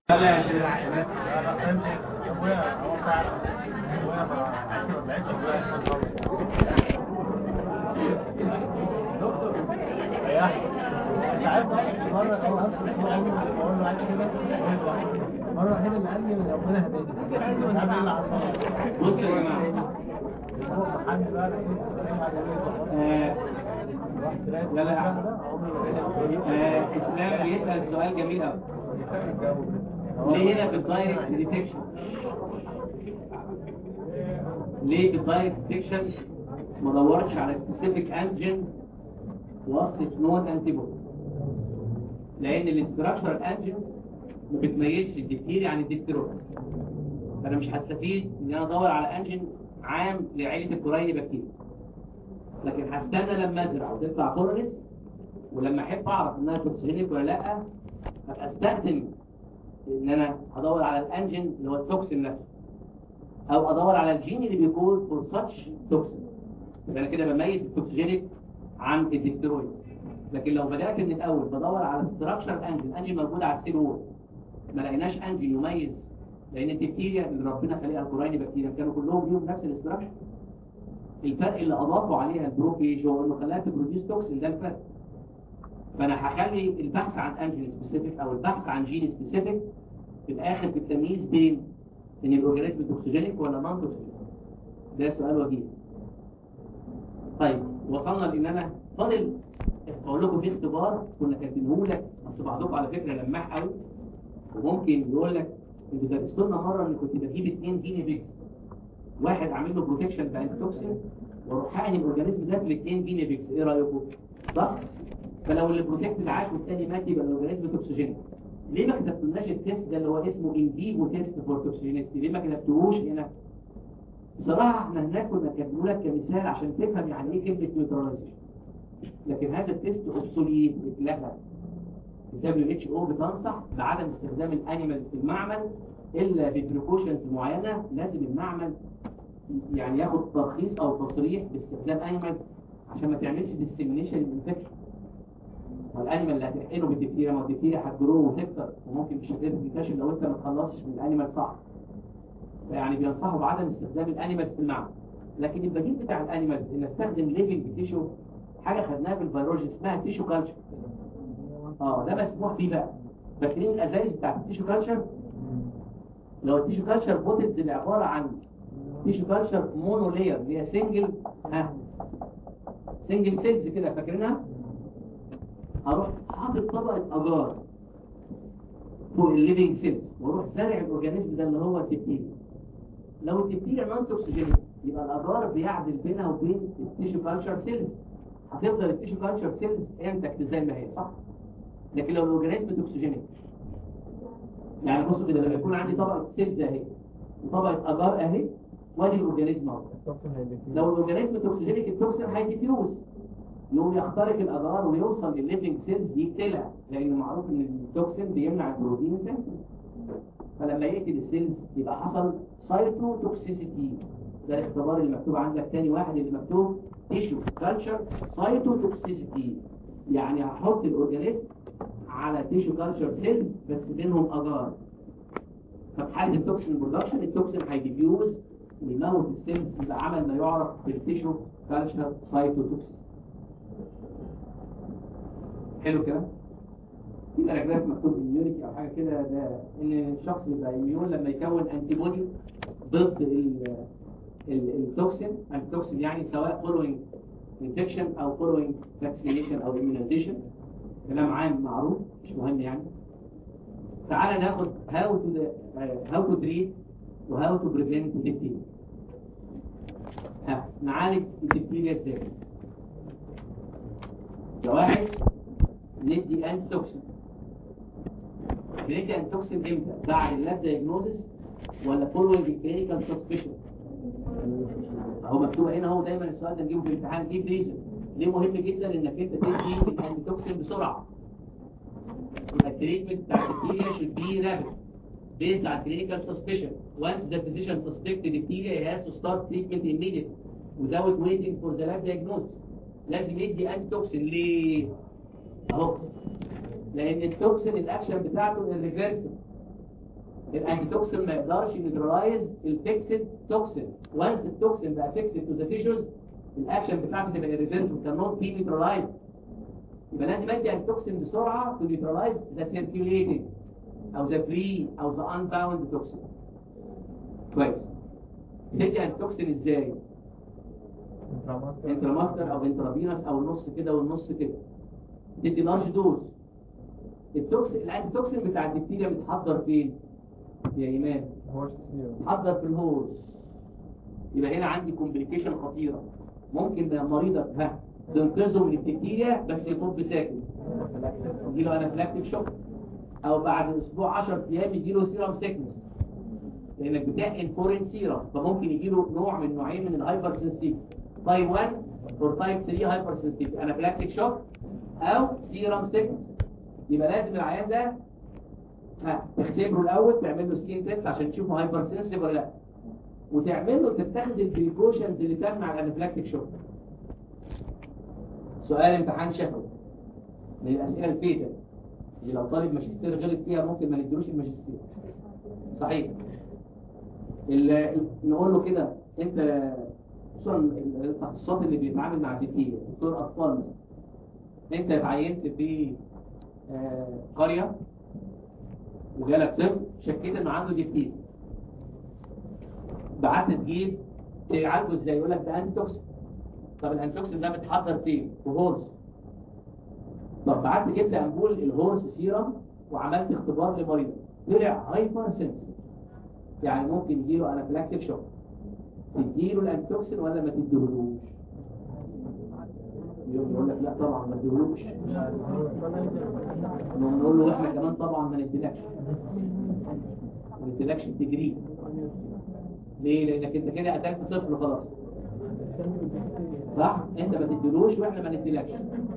لا يا شيخ العائلات مش عارف مرة هو أصلا هو أول ما بقول له عايز كده مرة الوحيدة اللي قال لي ربنا هداني مش عارف ايه اللي حصل بصوا يا جماعة هو محل بقى آه، لا لا آه، اسلام بيسأل سؤال جميل قوي ليه هنا في الدايركت ديتكشن ليه في الدايركت ديتكشن ما دورتش على سبيسيفيك انتيجين وصلت نوت انتي بودي لان الاستراكشر انتيجين ما بتميزش الدكتيري عن الدكتيرويد فانا مش هستفيد ان انا ادور على انجن عام لعيله الكوريني بكتيريا لكن هستنى لما ازرع وتطلع كورنس ولما احب اعرف انها توكسيجينيك ولا لا ابقى استخدم ان انا ادور على الانجن اللي هو التوكسين نفسه او ادور على الجين اللي بيكون فور ساتش توكسين يبقى انا كده بميز التوكسيجينيك عن الدكتيرويد لكن لو بدات من الاول بدور على ستراكشر انجن انجن موجود على السيل وول ما لقيناش انجن يميز لان البكتيريا اللي ربنا خلقها الكوريني بكتيريا كانوا كلهم ليهم نفس الاستراكشر الفرق اللي اضافوا عليها البروفيج هو انه خلاها تبروديوس توكسين ده الفرق فانا هخلي البحث عن انجين سبيسيفيك او البحث عن جين سبيسيفيك في الاخر في التمييز بين ان الاورجانيزم توكسيجينيك ولا نون توكسيجينيك ده سؤال وجيه طيب وصلنا لان انا فاضل اقول لكم في اختبار كنا كاتبينه لك اصل بعضكم على فكره لماح قوي وممكن يقول لك انتوا درستوا لنا مره ان كنت بجيب اثنين جيني فيكس واحد عامل له بروتكشن بانتي توكسين واروح حقن الاورجانيزم ده في الاثنين جيني فيكس ايه رايكم؟ صح؟ فلو اللي بروتكت عاش والثاني مات يبقى الاورجانيزم توكسيجينيك ليه ما كتبتلناش التيست ده اللي هو اسمه ان فيفو تيست فور توكسيجينيستي ليه ما كتبتوهوش هنا؟ بصراحه احنا هناك كنا كاتبينه لك كمثال عشان تفهم يعني ايه كلمه نيوتراليزيشن لكن هذا التيست اوبسوليت اتلغى ال WHO بتنصح بعدم استخدام الانيمالز في المعمل الا ببريكوشنز معينه لازم المعمل يعني ياخد ترخيص او تصريح باستخدام انيمالز عشان ما تعملش ديسيمينيشن انفكشن والانيمال اللي هتحقنه بالدكتيريا ما الدكتيريا هتجرو وتكتر وممكن مش هتقدر تكتشف لو انت ما تخلصش من الانيمال صح يعني بينصحوا بعدم استخدام الانيمالز في المعمل لكن البديل بتاع الانيمالز ان استخدم ليفنج تيشو حاجه خدناها في الفيروجي اسمها تيشو كالتشر اه ده مسموح فيه بقى فاكرين الازايز بتاعت التيشو كالتشر لو التيشو كالتشر بوتلز اللي عباره عن تيشو كالتشر مونو لاير اللي هي سنجل ها سنجل سيلز كده فاكرينها هروح حاطط طبقه اجار فوق الليفنج سيلز واروح زارع الاورجانيزم ده اللي هو التبتيريا لو التبتيريا نون توكسيجينيك يبقى الاجار بيعزل بينها وبين التيشو كالتشر سيلز هتفضل التيشو كالتشر سيلز انتكت زي ما هي صح لكن لو الاورجانيزم توكسيجينيك يعني بصوا كده لما يكون عندي طبقه سيلز اهي وطبقه اجار اهي وادي الاورجانيزم اهو لو الاورجانيزم توكسيجينيك التوكسين هيديفيوز يقوم يخترق الاجار ويوصل للليفنج سيلز يقتلها لان معروف ان التوكسين بيمنع البروتين سنتين فلما يقتل السيلز يبقى حصل سايتو توكسيسيتي ده الاختبار اللي مكتوب عندك تاني واحد اللي مكتوب تيشو كالتشر سايتو توكسيسيتي يعني هحط الاورجانيزم على تيشو كالتشر سيلز بس بينهم اجار ففي حاله التوكسين برودكشن التوكسين هيديفيوز ويموت السيلز يبقى عمل ما يعرف بالتيشو كالتشر سايتو توكسيسيتي حلو كده في باراجراف مكتوب اميونيتي او حاجه كده ده ان الشخص يبقى اميون لما يكون انتي بودي ضد ال التوكسين التوكسين يعني سواء فولوينج انفكشن او فولوينج فاكسينيشن او immunization كلام عام معروف مش مهم يعني تعالى ناخد هاو تو هاو تو تريت وهاو تو بريفنت الدكتيريا ها نعالج الدكتيريا ازاي ده واحد ندي انتي توكسين بندي انتي توكسين امتى بعد اللاب دايجنوزس ولا فولوينج كلينيكال سسبشن اهو مكتوب هنا هو دايما السؤال ده نجيبه في الامتحان ليه ريزن ليه مهم جدا انك انت تدي الانتي توكسين بسرعه يبقى التريتمنت بتاع البكتيريا should be rapid based on clinical suspicion once the physician suspects the bacteria he has to start treatment immediately without waiting for the lab diagnosis لازم يدي انتي توكسين ليه اهو لان التوكسين الاكشن بتاعته الريفيرسل الانتي توكسين ما يقدرش نيوترلايز الفيكسد توكسين وانس التوكسين بقى فيكسد تو ذا تيشوز الاكشن بتاعته تبقى irreversible cannot be neutralized يبقى لازم ادي انتي توكسين بسرعه to neutralize the circulating او the free او the unbound toxin كويس تدي انتي توكسين ازاي انتراماستر او انترافينوس او نص كده والنص كده تدي لارج دوز التوكسين الانتي توكسين بتاع الدكتيريا بيتحضر فين يا ايمان بيتحضر في الهورس يبقى هنا عندي كومبليكيشن خطيره ممكن ده مريضك ها تنقذه من الدكتيريا بس يطب ساكن يجي له انافلاكتيك شوك او بعد اسبوع 10 ايام يجي له سيرم سيكنس لانك بتحقن فورين سيرم فممكن يجي له نوع من نوعين من الهايبر سنسيتيف تايب 1 اور تايب 3 هايبر سنسيتيف انافلاكتيك شوك او سيرم سيكنس يبقى لازم العيان ده ها تختبره الاول تعمل له سكين تيست عشان تشوفه هايبر سنسيتيف ولا لا وتعمل له تتخذ البريكوشنز اللي تمنع الانافلاكتيك شوك سؤال امتحان شفوي من الاسئله الفيتال اللي لو طالب ماجستير غلط فيها ممكن ما نديلوش الماجستير صحيح ال- نقول له كده انت خصوصا التخصصات اللي بيتعامل مع الدكتور دكتور اطفال مثلا انت اتعينت في آه، قريه وجالك طفل شكيت انه عنده ديفتيريا بعت تجيب تعالجه ازاي يقول لك ده انتي توكسين طب الانتوكسين ده متحضر فين في هورس طب بعت جبت امبول الهورس سيرم وعملت اختبار لمريض طلع هايبر سنسيتيف يعني ممكن يجيله انافلاكتيك شوك تديله الانتوكسين ولا ما تديهولوش يوم يقول لك لا طبعا ما تديهولوش نقول له احنا كمان طبعا ما نديلكش ما نديلكش التجريب ليه لانك انت كده قتلت طفل خلاص صح انت ما تديلوش واحنا ما نديلكش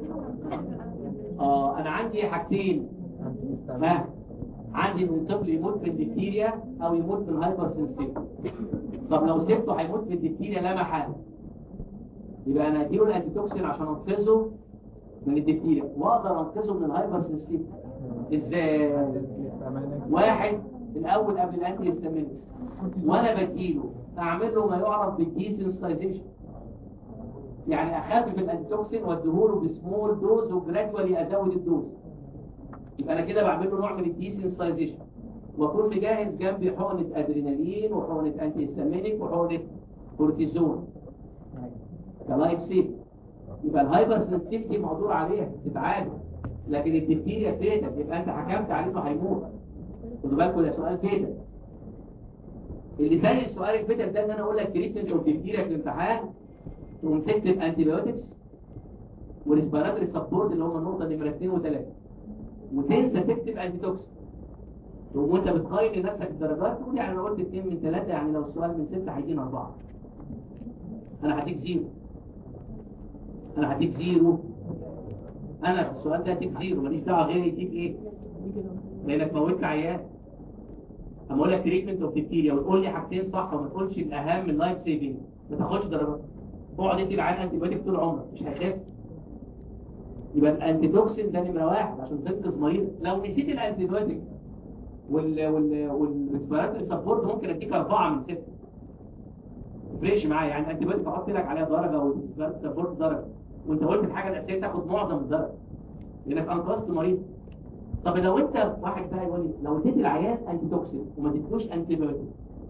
اه انا عندي حاجتين ها عندي ان الطفل يموت من الدكتيريا او يموت من هايبر سنسيتيف طب لو سبته هيموت من الدكتيريا لا محاله يبقى انا هديله الانتيتوكسين عشان انقذه من الدكتيريا واقدر انقذه من الهايبر سنسيتيف ازاي واحد الاول قبل الانتي هيستامينز وانا بديله اعمل له ما يعرف بالديسنسيتايزيشن يعني اخفف الانتوكسين واديهوله بسمول دوز وجرادوالي ازود الدوز يبقى انا كده بعمل له نوع من الديسنسيتايزيشن واكون مجهز جنبي حقنه ادرينالين وحقنه انتي هيستامينيك وحقنه كورتيزون كلايف سيف يبقى الهايبر سنسيتيفيتي مقدور عليها تتعالج لكن الدكتيريا فيتال يبقى انت حكمت عليه انه هيموت خدوا بالكم ده سؤال فيتال اللي زي السؤال الفيتال ده ان انا اقول لك تريتمنت اوف دكتيريا في الامتحان تقوم تكتب انتي بايوتكس وريسبيراتوري سبورت اللي هم النقطه نمره 2 و3 وتنسى تكتب انتي توكسين تقوم وانت بتقيم لنفسك الدرجات تقول يعني انا قلت 2 من 3 يعني لو السؤال من 6 هيدينا 4 انا هديك زيرو انا هديك زيرو انا في السؤال ده هديك زيرو ماليش دعوه غير يديك ايه لانك موتت عيان اما اقول لك تريتمنت اوف بكتيريا وتقول لي حاجتين صح وما تقولش الاهم اللايف سيفنج ما تاخدش درجات اقعد ادي العيان انتي بايوتيك طول عمرك مش هيخاف يبقى الانتي توكسين ده نمره واحد عشان تنقذ مريض لو نسيت الانتي بايوتيك وال وال والريسبيراتوري سبورت ممكن اديك اربعه من سته فريش معايا يعني الانتي بايوتيك احط لك عليها درجه والريسبيراتوري سبورت درجه وانت قلت الحاجه الاساسيه تاخد معظم الدرجه لانك انقذت مريض طب لو انت واحد بقى يقول لي لو اديت العيان انتي توكسين وما اديتلوش انتي بايوتيك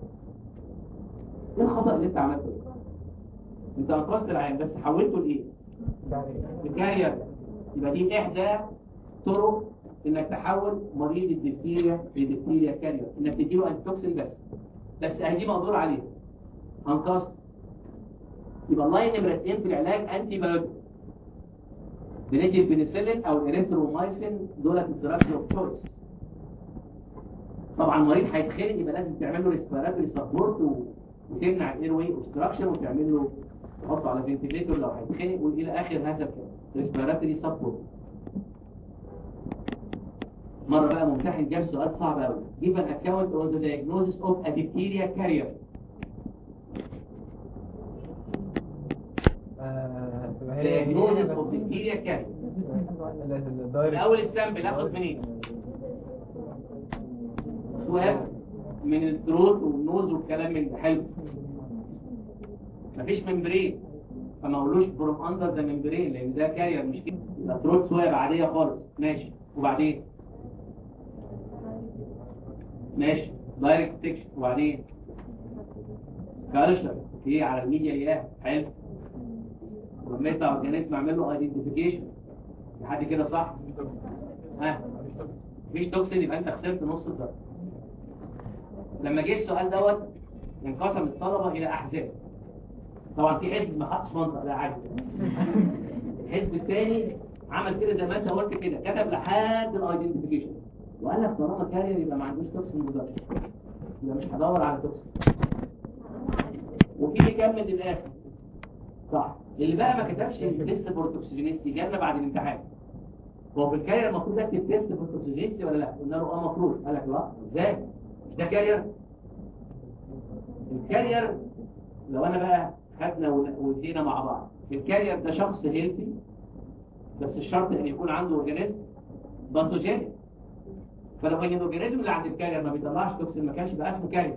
ايه الخطا اللي انت عملته ده؟ انت انقذت العيان بس حولته لايه الكارير يبقى دي احدى طرق انك تحول مريض الدكتيريا لدكتيريا كارير انك تديله انتي توكسين بس بس اهي دي مقدور عليها انقذت يبقى اللاين نمره 2 في العلاج انتي بايوتيك بندي البنسلين او الاريثرومايسين دولت الدراجز اوف تشويس طبعا المريض هيتخنق يبقى لازم تعمل له ريسبيراتوري سبورت وتمنع الاير واي اوبستراكشن وتعمل له تحطه على فنتيليتور لو هيتخنق والى اخر هذا الكلام ريسبيراتوري سبورت مرة بقى ممتحن جاب سؤال صعب قوي give an account on the diagnosis of a diphtheria carrier diagnosis of diphtheria carrier الأول السامبل اخد منين؟ سؤال من الثروت والنوز والكلام من ده حلو مفيش ممبرين فما اقولوش فروم اندر ذا ممبرين لان ده كارير مش كده يبقى ثروت سواب عاديه خالص ماشي وبعدين ماشي دايركت سكشن وبعدين كالشر ايه على الميديا اياه حلو ولما يطلع اورجانيزم اعمل له ايدنتيفيكيشن لحد كده صح ها مفيش توكسين يبقى انت خسرت نص الدرجه لما جه السؤال دوت انقسم الطلبه الى احزاب طبعا في حزب ما خدش منطق لا عادي الحزب الثاني عمل كده زي ما انت قلت كده كتب لحد الايدنتيفيكيشن وقال لك طالما كارير يبقى ما عندوش توكسين مضر يبقى مش هدور على توكسين وفي يكمل للاخر صح اللي بقى ما كتبش التيست فور توكسيجينيستي جالنا بعد الامتحان هو في الكارير المفروض اكتب تيست فور توكسيجينيستي ولا لا قلنا له اه المفروض قال لك لا ازاي مش ده كارير الكارير لو انا بقى خدنا ودينا مع بعض الكارير ده شخص هيلثي بس الشرط ان يكون عنده اورجانيزم باثوجينيك فلو ان الاورجانيزم اللي عند الكارير ما بيطلعش توكسين ما كانش بقى اسمه كارير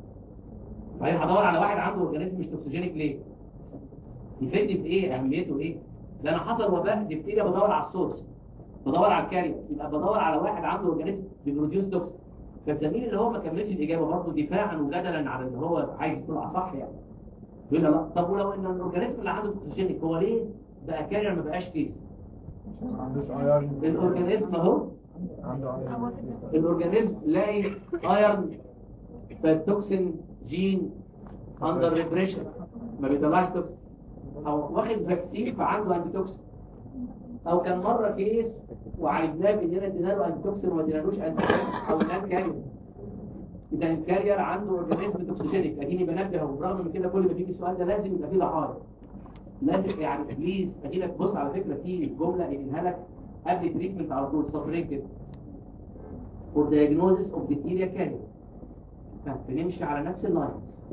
بعدين هدور على واحد عنده اورجانيزم مش توكسيجينيك ليه يفيدني في ايه اهميته ايه ده انا حصل وباء ديفتيريا بدور على السورس بدور على الكارير يبقى بدور على واحد عنده اورجانيزم بيبروديوس توكسين فالزميل اللي هو ما كملش الاجابه برضه دفاعا وجدلا على اللي هو عايز يطلع صح يعني يقول لا لا طب ولو ان الاورجانيزم اللي عنده توكسيجينيك هو ليه بقى كارير ما بقاش كيس ما عندوش ايرن الاورجانيزم اهو عنده ايرن الاورجانيزم لاقي ايرن فالتوكسين جين اندر ريبريشن ما بيطلعش توكسين او واخد فاكسين فعنده انتي توكسين او كان مره كيس وعالجناه باننا ادينا له انتي توكسين وما ادينالوش انتي او نان كارير اذا الكارير عنده اورجانيزم توكسيجينيك اديني بنبه وبرغم من كده كل ما بيجي السؤال ده لازم يبقى فيه ضحايا لازم يعني بليز ادي لك بص على فكره في جمله قايلها لك قبل تريتمنت على طول سطرين كده for diagnosis of bacteria carrier فبنمشي على نفس اللاين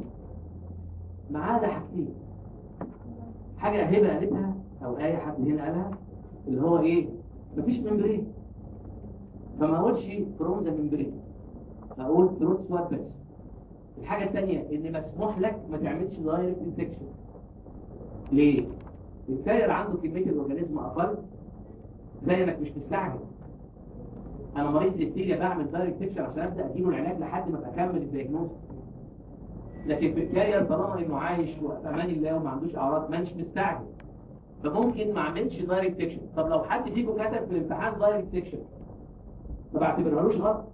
ما عدا حاجتين حاجه هبه قالتها او ايه حد هنا قالها اللي هو ايه مفيش ممبرين فما اقولش فروم ذا ممبرين اقول ثروت سواب بس الحاجه الثانيه ان مسموح لك ما تعملش دايركت انفكشن ليه الكارير عنده كميه الاورجانيزم اقل زي انك مش مستعجل انا مريض ديفتيريا بعمل دايركت انفكشن عشان ابدا اديله العلاج لحد ما اكمل الدياجنوز لكن في الكارير طالما انه عايش وفي امان الله وما عندوش اعراض مانيش مستعجل فممكن ما اعملش دايركت سكشن طب لو حد فيكم كتب في الامتحان دايركت سكشن ما بعتبرهالوش غلط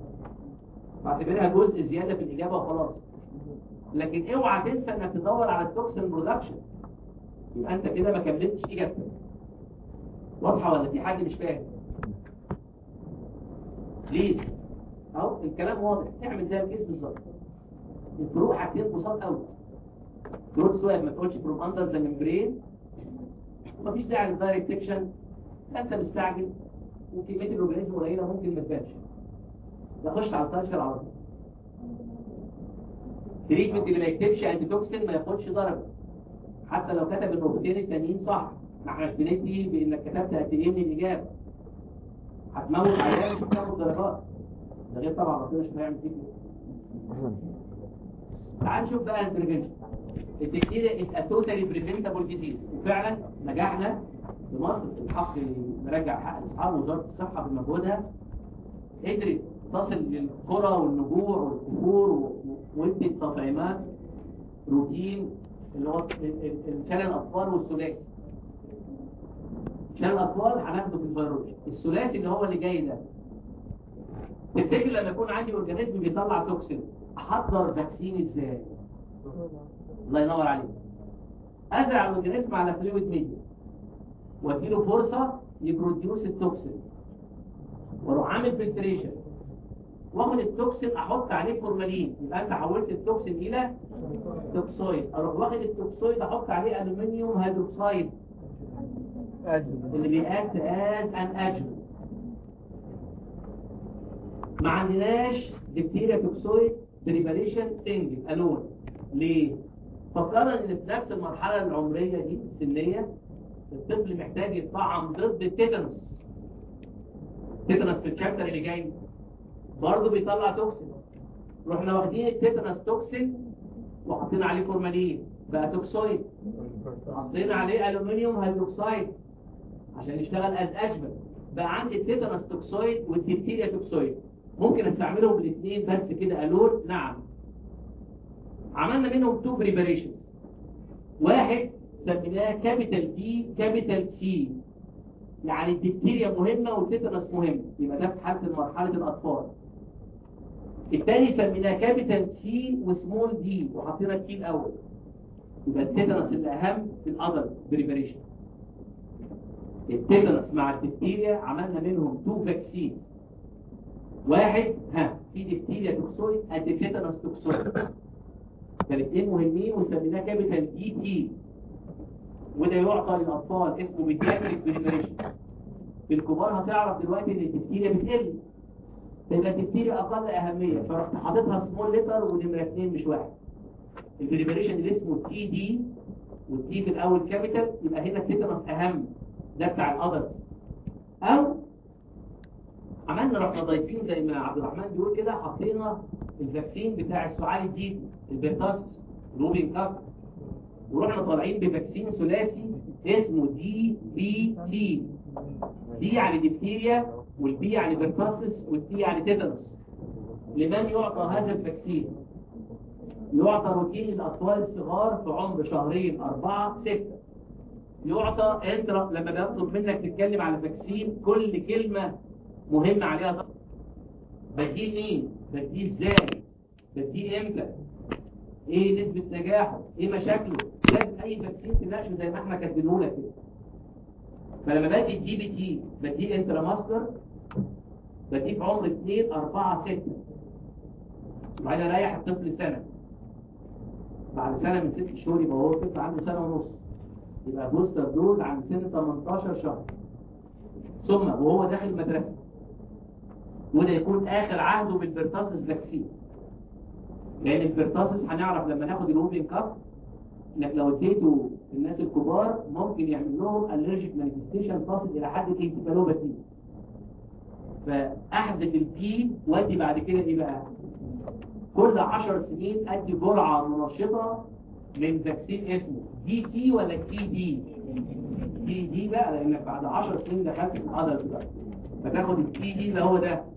بعتبرها جزء زياده في الاجابه وخلاص لكن اوعى تنسى انك تدور على التوكسين برودكشن يبقى انت كده ما كملتش اجابتك واضحه ولا في حد مش فاهم ليه اهو الكلام واضح اعمل زي الكيس بالظبط الفروق حاجتين بساط قوي فروق سواب ما تقولش فروم اندر ذا ممبرين ومفيش داعي للدايركت سكشن انت مستعجل وكميه الاورجانيزم قليله ممكن ما تبانش نخش على الكالتشر على طول التريتمنت اللي ما يكتبش انتي توكسين ما ياخدش درجه حتى لو كتب النقطتين التانيين صح ما احناش بندي بانك كتبت قد ايه من الاجابه هتموت عيال مش هتاخد درجات ده غير طبعا ربنا مش هيعمل فيك تعال نشوف بقى البريفنشن التكتيريا از ا توتالي بريفنتابل ديزيز وفعلا نجحنا في مصر الحق نرجع حق اصحاب وزاره الصحه بمجهودها قدرت تصل للقرى والنجوع والكفور و- وادت تطعيمات روتين اللي هو ال- ال- شلل الاطفال والثلاثي شلل الاطفال هناخده في الفيروس الثلاثي اللي هو اللي جاي ده تفتكر لما يكون عندي اورجانيزم بيطلع توكسين احضر فاكسين ازاي الله ينور عليك ازرع الاورجانيزم على فلويد ميديا واديله فرصه يبروديوس التوكسين واروح عامل فلتريشن واخد التوكسين احط عليه فورمالين يبقى انت حولت التوكسين الى توكسويد اروح واخد التوكسويد احط عليه الومنيوم هيدروكسيد اللي بيأكت از ان اجن ما عندناش ديفتيريا توكسويد بريباريشن سنجل الون ليه؟ فكرنا ان في نفس المرحله العمريه دي السنيه الطفل محتاج يتطعم ضد التيتانوس تيتانوس في الشابتر اللي جاي برضه بيطلع توكسين رحنا واخدين التيتانس توكسين وحاطين عليه فورمالين بقى توكسويد حطينا عليه الومنيوم هيدروكسيد عشان يشتغل از اجبل بقى عندي التيتانس توكسويد والديفتيريا توكسويد ممكن استعملهم الاثنين بس كده الون نعم عملنا منهم تو بريباريشن واحد سميناه كابيتال دي كابيتال سي يعني الديفتيريا مهمة والتيتانس مهم يبقى ده في حالة مرحلة الأطفال الثاني سميناه كابيتال سي وسمول دي وحطينا التي الأول يبقى التيتانس اللي أهم في الأدلت بريباريشن التيتانس مع الديفتيريا عملنا منهم تو فاكسين واحد ها في ديفتيريا توكسويد قد تيتانس توكسويد فالاثنين مهمين وسميناه كابيتال دي تي وده يعطى للأطفال اسمه ميدياتريك بريباريشن في الكبار هتعرف دلوقتي ان التفتيريا بتقل تبقى التفتيريا اقل اهمية فرحت حاططها سمول ليتر ونمرة اثنين مش واحد البريباريشن اللي اسمه تي دي والتي في الاول كابيتال يبقى هنا التيتانس اهم ده بتاع الادلت او عملنا رحنا ضايفين زي ما عبد الرحمن بيقول كده حطينا الفاكسين بتاع السعال الجديد البيرتاس روبين كاب ورحنا طالعين بفاكسين ثلاثي اسمه دي بي تي دي يعني ديفتيريا والبي يعني بيرتاسس والتي يعني تيتانوس لمن يعطى هذا الفاكسين يعطى روتين للأطفال الصغار في عمر شهرين أربعة ستة يعطى انت لما بيطلب منك تتكلم على فاكسين كل كلمة مهمة عليها ضغط بديه مين بديه ازاي بديه امتى ايه نسبة نجاحه ايه مشاكله لازم اي فاكسين تناقشه زي ما احنا كاتبينه لك كده فلما بدي الدي بي تي بديه انترا ماستر بديه في عمر 2 4 6 وبعدين اريح الطفل سنة بعد سنة من ست شهور يبقى هو طفل عنده سنة ونص يبقى بوستر دوز عند سن 18 شهر ثم وهو داخل المدرسة وده يكون آخر عهده بالبرتاسس فاكسين لأن البرتاسس هنعرف لما ناخد الروبين كاب انك لو اديته الناس الكبار ممكن يعمل لهم الرجيك مانيفستيشن تصل الى حد الانتفالوباثي فاحذف البي وادي بعد كده ايه بقى كل 10 سنين ادي جرعه منشطه من فاكسين اسمه دي تي ولا تي دي دي دي بقى لانك بعد 10 سنين دخلت في الادلت بقى فتاخد التي دي اللي هو ده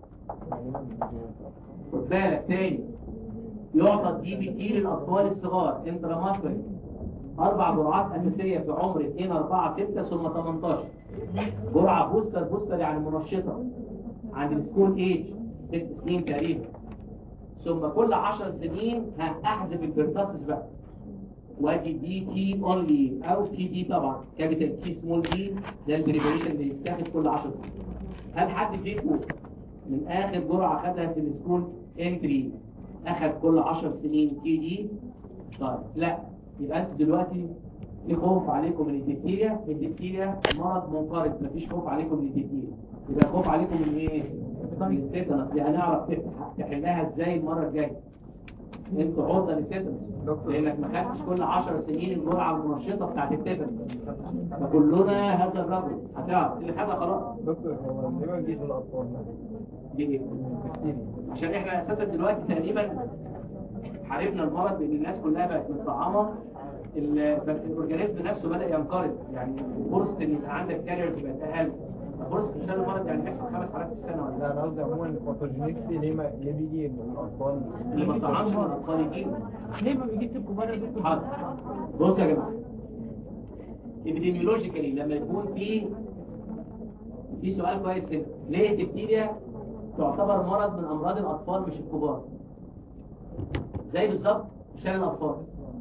خد بالك تاني يعطى الدي بي تي للاطفال الصغار انترا ماسكولي اربع جرعات اساسيه في عمر 2 4 6 ثم 18 جرعه بوستر بوستر يعني منشطه عند السكول ايج 6 سنين تقريبا ثم كل 10 سنين هحذف البرتاسس بقى وادي دي تي اونلي او تي دي طبعا كابيتال تي سمول دي ده البريبريشن اللي يتاخد كل 10 سنين هل حد فيكم من اخر جرعه خدها في السكول انتري اخد كل 10 سنين تي دي طيب لا يبقى انتوا دلوقتي في خوف عليكم من الدكتيريا الدكتيريا مرض منقرض مفيش خوف عليكم من الدكتيريا يبقى خوف عليكم من ايه من التيتانس دي هنعرف تحلها ازاي المره الجايه انتوا عرضه للتيتانس لانك ما خدتش كل 10 سنين الجرعه المنشطه بتاعت التيتانس فكلنا هذا الرجل هتعرف اللي خدها خلاص دكتور هو ليه ما يجيش للاطفال ليه عشان احنا اساسا دلوقتي تقريبا حاربنا المرض بان الناس كلها بقت متطعمه الاورجانيزم نفسه بدا ينقرض يعني فرصه ان يبقى عندك كاريرز بقت اقل فرصه انتشار المرض يعني بيحصل خمس حالات في السنه ولا لا انا قصدي عموما الباثوجينيكسي ليه ما ليه بيجي من الاطفال اللي ما طعمش من الاطفال يجيله ليه ما بيجيش الكبار يا دكتور حاضر بص يا جماعه ابيديميولوجيكالي لما يكون في في سؤال كويس كده ليه الدكتيريا تعتبر مرض من امراض الاطفال مش الكبار زي بالظبط شلل الاطفال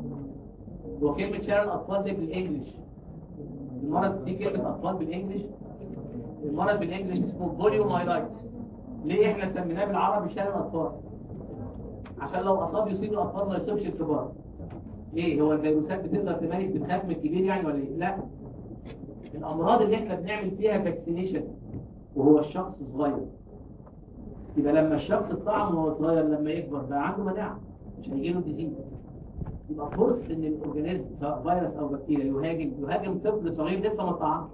وكلمه شلل الاطفال دي بالانجلش المرض دي كلمه اطفال بالانجلش المرض بالانجلش اسمه بوليومايلايتس ليه احنا سميناه بالعربي شلل الاطفال عشان لو اصاب يصيب الاطفال ما يصيبش الكبار ايه هو الفيروسات بتقدر تميز بتخاف من الكبير يعني ولا ايه لا الامراض اللي احنا بنعمل فيها فاكسينيشن وهو الشخص صغير يبقى لما الشخص اتطعم وهو صغير لما يكبر بقى عنده مناعه مش هيجي له ديزيز يبقى فرصه ان الاورجانيزم سواء فيروس او بكتيريا يهاجم يهاجم طفل صغير لسه ما اتطعمش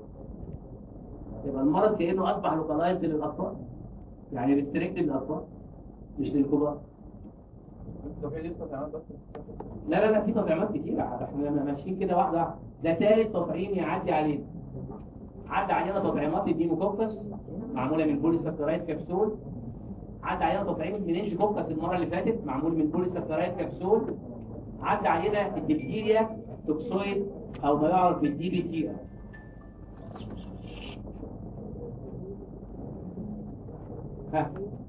يبقى المرض كانه اصبح لوكالايزد للاطفال يعني ريستريكتد للاطفال مش للكبار لا لا لا في تطعيمات كتيرة احنا ماشيين كده واحدة واحدة ده ثالث تطعيم يعدي علينا عدى علينا تطعيمات الديموكوكس معمولة من بوليساكرايد كبسول عدى علينا تطعيم المنينج كوكس المرة اللي فاتت معمول من بوليساكرايد كبسول عدى علينا الدبتيريا توكسويد او ما يعرف بالدي بي تي ها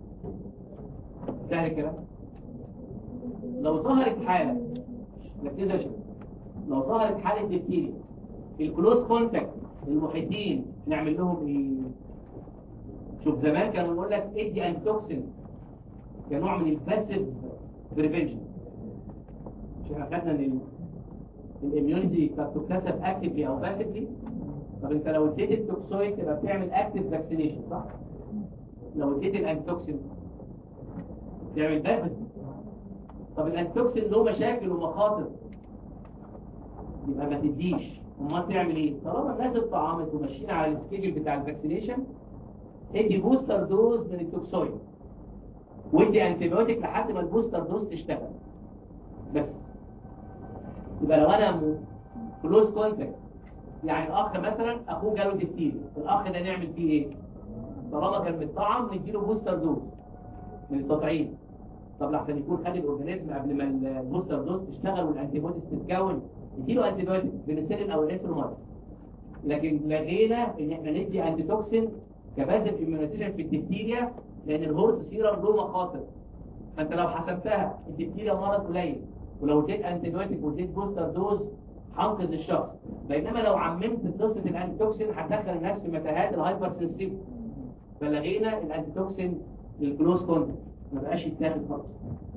سهل الكلام لو ظهرت حالة ركزوا يا شباب لو ظهرت حالة دبتيريا الكلوز كونتاكت المحيطين نعمل لهم ايه شوف زمان كانوا يقول لك ادي انتوكسين كنوع من الباسيف بريفنشن مش احنا خدنا ان الاميونيتي كانت تكتسب اكتفلي او باسفلي طب انت لو اديت التوكسويد تبقى بتعمل اكتف فاكسينيشن صح لو اديت الانتوكسين تعمل باسفلي طب الانتوكسين له مشاكل ومخاطر يبقى ما تديش امال تعمل ايه طالما الناس اتطعمت وماشيين على السكيدول بتاع الفاكسينيشن ادي بوستر دوز من التوكسويد وادي انتيبيوتيك لحد ما البوستر دوز تشتغل بس يبقى لو انا كلوز كونتاكت يعني الاخ مثلا اخوه جاله ديفتيريا الاخ ده نعمل فيه ايه طالما كان متطعم نديله بوستر دوز من التطعيم طب لحسن يكون خد الاورجانيزم قبل ما البوستر دوز تشتغل والانتيبوديز تتكون نديله انتيبيوتيك بنسلين او الاسروماس لكن لغينا ان احنا ندي انتي توكسين كباسف اميونيزيشن في الديفتيريا لان الهورس سيرم له مخاطر فانت لو حسبتها الديفتيريا مرض قليل ولو اديت انتيبيوتيك واديت بوستر دوز هنقذ الشخص بينما لو عممت قصه الانتي توكسين هتدخل الناس في متاهات الهايبر سنسيتيف فلغينا الانتي توكسين للكلوز كونتاكت ما بقاش يتاخد خالص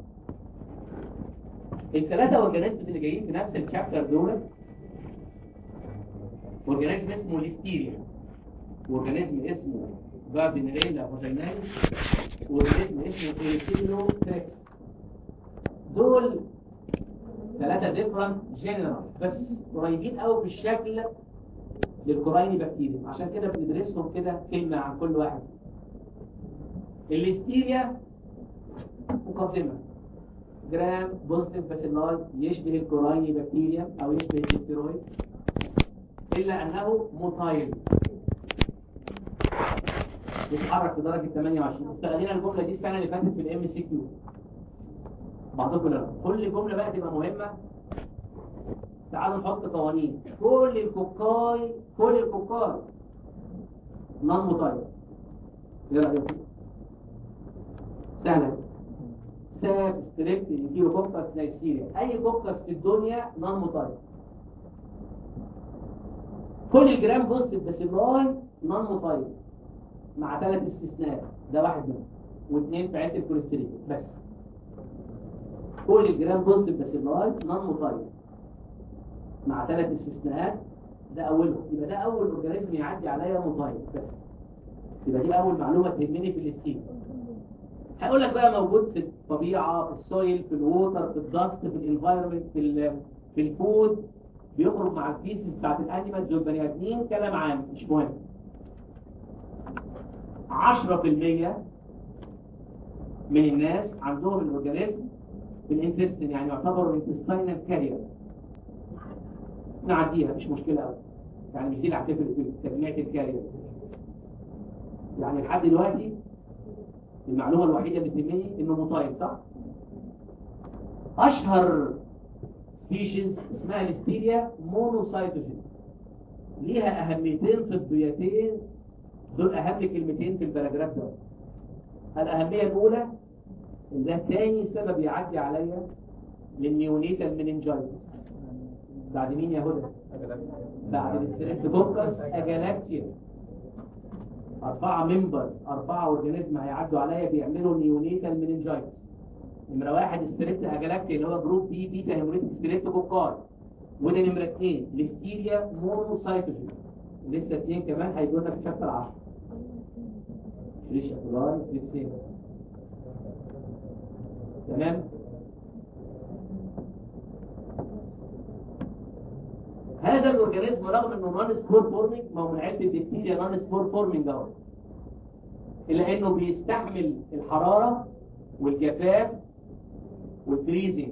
الثلاثه اورجانيزمز اللي جايين في نفس الشابتر دول اورجانيزم اسمه ليستيريا واورجانيزم اسمه فابينريلا فاجيناليس واورجانيزم اسمه ايريثيلو تريكس دول ثلاثة ديفرنت جنرال بس قريبين قوي في الشكل للكورايني بكتيريا عشان كده بندرسهم كده كلمة عن كل واحد الليستيريا مقدمة جرام بوزيتيف باسيلاي يشبه الكورايني بكتيريا او يشبه الستيرويد الا انه موتايل بيتحرك في درجة 28 استغلينا الجملة دي السنة اللي فاتت في الام سي كيو بعضكم لا كل جملة بقى تبقى مهمة تعالوا نحط قوانين كل الكوكاي كل الكوكاي نون موتايل ايه رأيكم؟ سهلة ساب ستريبت يجيله كوكس نيسيريا اي كوكس في الدنيا نون موتايل كل الجرام بوزيتيف باسيلاي نون موتايل مع ثلاث استثناءات ده واحد منهم واثنين في عده الكوليسترول بس كل الجرام بوزيتيف باسيلاي نون موتايل مع ثلاث استثناءات ده اولهم يبقى ده اول اورجانيزم يعدي عليا موتايل بس يبقى دي اول معلومه تهمني في الاستيم هقول لك بقى موجود في الطبيعه في السويل في الووتر في الدست في الانفايرمنت في ال في الفود بيخرج مع البيسز بتاعت الانيمالز والبني ادمين كلام عام مش مهم 10% من الناس عندهم الاورجانيزم في الانتستين يعني يعتبروا انتستينال كارير نعديها مش مشكله قوي يعني مش دي اللي هتفرق في تجميع الكارير يعني لحد دلوقتي المعلومه الوحيده اللي تهمني انه مطايب صح اشهر سبيشيز اسمها ليستيريا مونوسايتوجين ليها اهميتين طبيتين دول اهم كلمتين في الباراجراف ده الاهميه الاولى ان ده تاني سبب يعدي عليا للنيونيتال مننجايتس بعد مين يا هدى بعد الستريبتوكوكس اجالاكتيا أربعة ممبر أربعة أورجانيزم هيعدوا عليا بيعملوا نيونيتال مننجايتس نمرة واحد ستريبت اجالاكتيا اللي هو جروب بي بيتا هيموريتك ستريبتوكوكاي وده نمرة اثنين ليستيريا مونوسايتوجين لسه اثنين كمان هيجوا لنا في شابتر 10 ليش اكولار فليكسين تمام هذا الاورجانيزم رغم انه نون سبور فورمينج ما هو من عده البكتيريا نون سبور فورمينج اهو الا انه بيستحمل الحراره والجفاف والفريزنج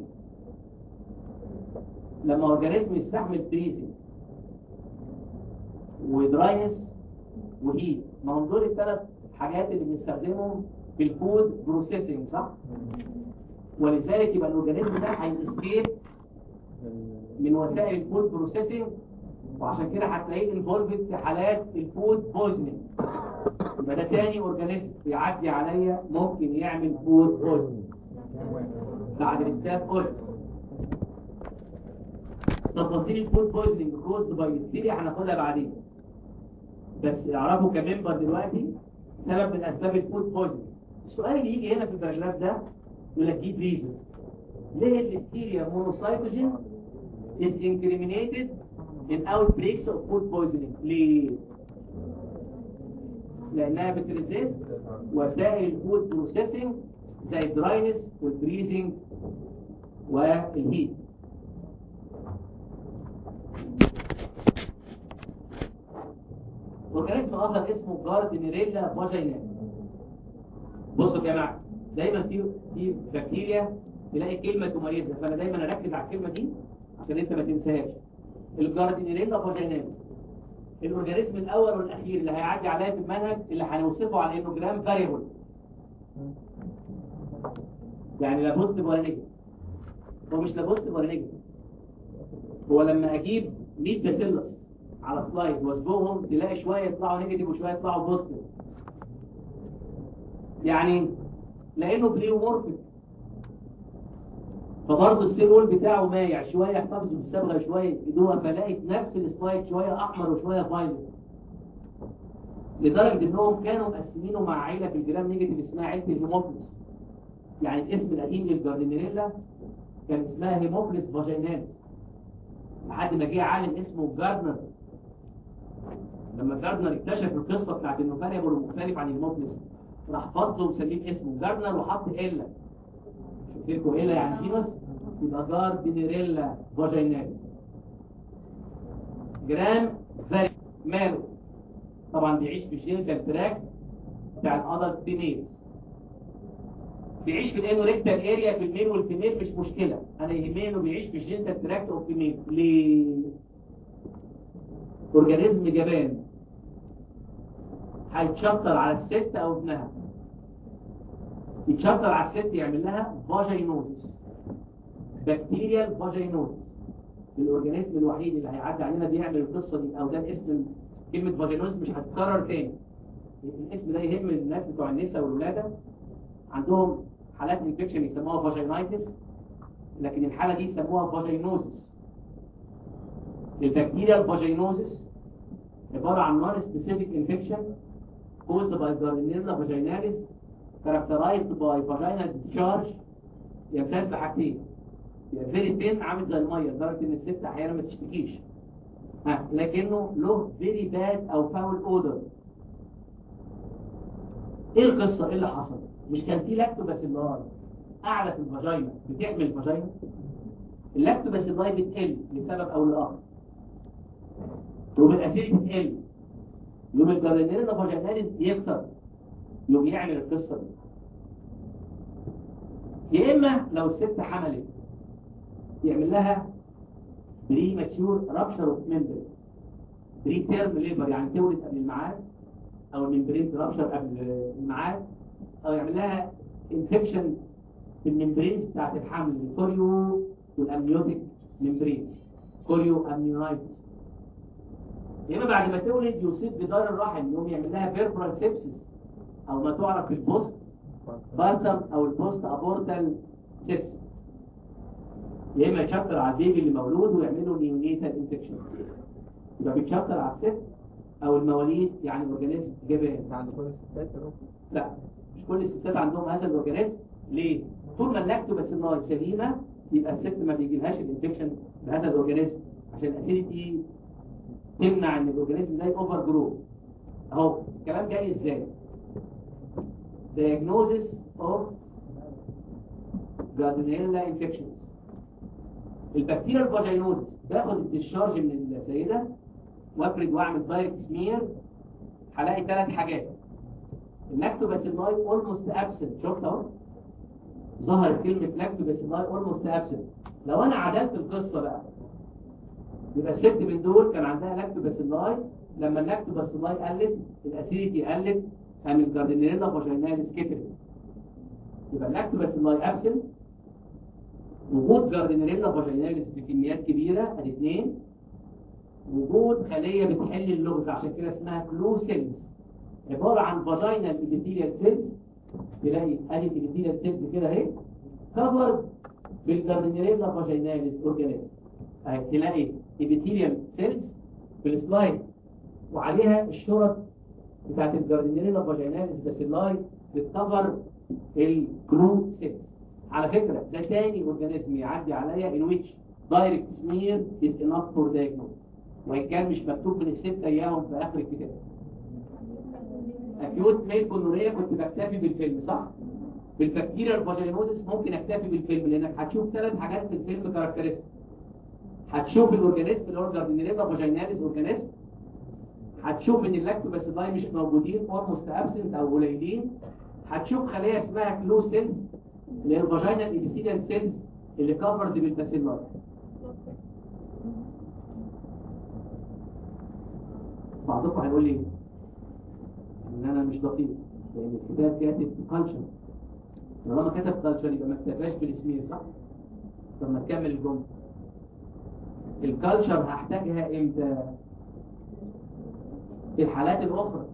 لما اورجانيزم يستحمل فريزنج ودراينس وهيت ما هم دول الثلاث حاجات اللي بنستخدمهم في الفود بروسيسنج صح ولذلك يبقى الاورجانيزم ده هيسكيب من وسائل الفود بروسيسنج وعشان كده هتلاقيه انفولفد في حالات الفود بويزنينج يبقى ده تاني اورجانيزم يعدي عليا ممكن يعمل فود بويزنينج بعد الاستاف اورجن تفاصيل الفود بويزنينج كوزد باي ليستيريا هناخدها بعدين بس اعرفوا كممبر دلوقتي سبب من اسباب الفود بويزنينج السؤال اللي يجي هنا في الباراجراف ده يقول لك جيب ريزون ليه الليستيريا مونوسايتوجين is incriminated in outbreaks of food poisoning ليه؟ لأنها بتريزيست وسائل الفود بروسيسنج زي الدراينس والفريزنج والهيت اورجانيزم اخر اسمه جاردنيريلا فاجينال بصوا يا جماعه دايما في في بكتيريا تلاقي كلمه تميزها فانا دايما اركز على الكلمه دي عشان انت ما تنساهاش الجاردنيريلا فاجينال الاورجانيزم الاول والاخير اللي هيعدي عليا في المنهج اللي هنوصفه على انه جرام فاريبل يعني لا بوزيتيف ولا نيجاتيف هو مش لا بوزيتيف ولا نيجاتيف هو لما اجيب 100 باسيلس على سلايد واسبوهم تلاقي شويه يطلعوا نيجاتيف وشويه يطلعوا بوزيتيف يعني لانه بليومورفيك فبرضه السيل وول بتاعه مايع شويه يحتفظوا بالصبغه شويه يدوها فلاقي في نفس السلايد شويه احمر وشويه فايلوت لدرجه انهم كانوا مقسمينه مع عيله في الجرام نيجاتيف اسمها عيله الهيموفيلس يعني الاسم القديم للجاردنيريلا كان اسمها هيموفيلس فاجيناليس لحد ما جه عالم اسمه جاردنر لما جاردنر اكتشف القصه بتاعت انه فاريبل مختلف عن الموفلس راح فصله وسميه اسمه جاردنر وحط الا شوف لكم الا يعني فينوس يبقى جاردنيريلا فاجيناليس جرام فاري ماله طبعا بيعيش في الجينيتال تراك بتاع الادلت فيميل بيعيش في الانوريكتال اريا في الميل والفيميل مش مشكله انا يهمني انه بيعيش في الجينيتال تراكت اوف فيميل ليه اورجانيزم جبان هيتشطر على الست او ابنها يتشطر على الست يعمل لها فاجينوزس بكتيريال فاجينوزس الاورجانيزم الوحيد اللي هيعدي علينا بيعمل القصه دي او ده الاسم كلمه فاجينوزس مش هتتكرر تاني الاسم ده يهم الناس بتوع النساء والولاده عندهم حالات انفكشن يسموها فاجينايتس لكن الحاله دي يسموها فاجينوزس البكتيريا الفاجينوزس عباره عن نون سبيسيفيك انفكشن caused by Gardnerella vaginalis characterized by vaginal discharge يمتاز بحاجتين يبقى فيري ثين عامل زي الميه لدرجه ان الست احيانا ما تشتكيش ها لكنه له فيري باد او فاول اودر ايه القصه ايه اللي حصل مش كان في لاكتوباسيلار اعلى في الفاجينا بتحمل الفاجينا اللاكتوباسيلاي بتقل لسبب او لاخر يوم الاسيل بتقل يوم الجرانيرينا فاجيناليس يكتر يوم يعمل القصه دي يا اما لو الست حملت يعمل لها بري ماتيور رابشر اوف ممبر بري تيرم ليبر يعني تولد قبل الميعاد او الممبرين رابشر قبل الميعاد او يعمل لها انفكشن في الممبرين بتاعت الحمل الكوريو والامنيوتيك ممبرين كوريو امنيونايتس يا اما بعد ما تولد يصيب جدار الرحم يقوم يعمل لها بيربرال سيبسيس او ما تعرف في البوست بارتم او البوست ابورتال سيبسيس يا اما يشطر على البيبي اللي مولود ويعملوا نيونيتال انفكشن يبقى بيتشطر على الست او المواليد يعني اورجانيزم جبان عند كل الستات يا دكتور. لا مش كل الستات عندهم هذا الاورجانيزم ليه طول ما اللاكتوباسيلاي سليمه يبقى الست ما بيجيلهاش الانفكشن بهذا الاورجانيزم عشان الاسيديتي تمنع ان الاورجانيزم ده اوفر جرو اهو الكلام جاي ازاي diagnosis of Gardnerella infections البكتيريا الفاجينوز باخد الديشارج من السيدة وافرد واعمل دايركت سمير هلاقي ثلاث حاجات اللاكتوباسيلاي اولموست ابسنت شفت اهو ظهرت كلمه لاكتوباسيلاي اولموست ابسنت لو انا عدلت القصه بقى يبقى الست من دول كان عندها لاكتوباسيلاي لما اللاكتوباسيلاي قلت الاسيديتي قلت قام الجاردنيريلا فاجيناليس كترت يبقى اللاكتوباسيلاي ابسنت وجود جاردنيريلا فاجيناليس بكميات كبيره ادي اثنين وجود خليه بتحل اللغز عشان كده اسمها كلو سيلز عباره عن فاجينال ابيثيليال سيلز تلاقي ادي الابيثيليال سيلز كده اهي كفر بالجاردنيريلا فاجيناليس اورجانيزم اهي تلاقي ابيثيليال سيلز في السلايد وعليها الشرط بتاعت الجاردنيريلا فاجيناليس باسيلاي بتكفر الكلو سيلز على فكرة ده تاني اورجانيزم يعدي عليا in which direct smear is enough for diagnosis وإن كان مش مكتوب من الست أيام في آخر الكتاب أكيوت ميل كونوريا كنت بكتفي بالفيلم صح؟ بالبكتيريا الفاجينوزس ممكن أكتفي بالفيلم لأنك هتشوف ثلاث حاجات في الفيلم كاركترستيك هتشوف الاورجانيزم اللي هو الجاردنيريلا فاجيناليس اورجانيزم هتشوف ان اللاكتوباسيلاي مش موجودين اولموست ابسنت او قليلين هتشوف خليه اسمها كلو سيلز اللي هي الفاجينال ايبيثيليال سيلز اللي كفرد بالباسيلاي بعضكم هيقول لي ان انا مش دقيق لان الكتاب كاتب كالتشر طالما كتب كالتشر يبقى ما اكتفاش بالاسمين صح طب ما تكمل الجمله الكالتشر هحتاجها امتى في الحالات الاخرى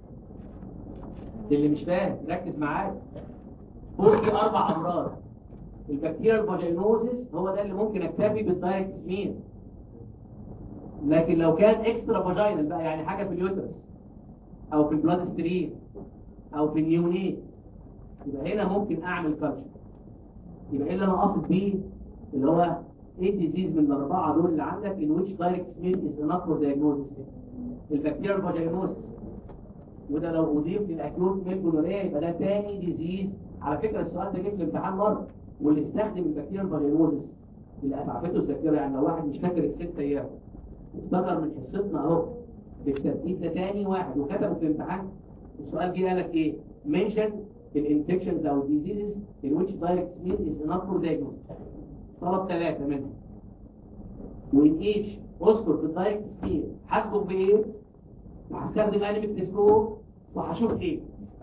اللي مش فاهم ركز معايا فوق في اربع امراض البكتيريا الفاجينوزيس هو ده اللي ممكن اكتفي بالدايركت سمين لكن لو كان اكسترا فاجينال بقى يعني حاجه في اليوترس او في البلاد ستريم او في النيونيت يبقى هنا ممكن اعمل كالتشر يبقى ايه اللي انا قاصد بيه اللي هو ايه الديزيز من الاربعه دول اللي عندك in which direct smear is enough for diagnosis البكتيريا الفاجينوزيس وده لو اضيف للاكيوت ميل جونوريا يبقى ده تاني ديزيز على فكره السؤال ده جه في الامتحان مره واللي استخدم البكتيريا الفاجينوزيس اللي اسعفته الذاكره يعني لو واحد مش فاكر الست ايام افتكر من حصتنا اهو بالترتيب ده تاني واحد وكتبه في الامتحان السؤال جه قال لك ايه mention الانفكشنز او diseases in which direct smear is enough for diagnosis طلب ثلاثة منهم وإن each اذكر في الدايركت سمير هسبق بإيه؟ وهستخدم انمي تلسكوب وهشوف ايه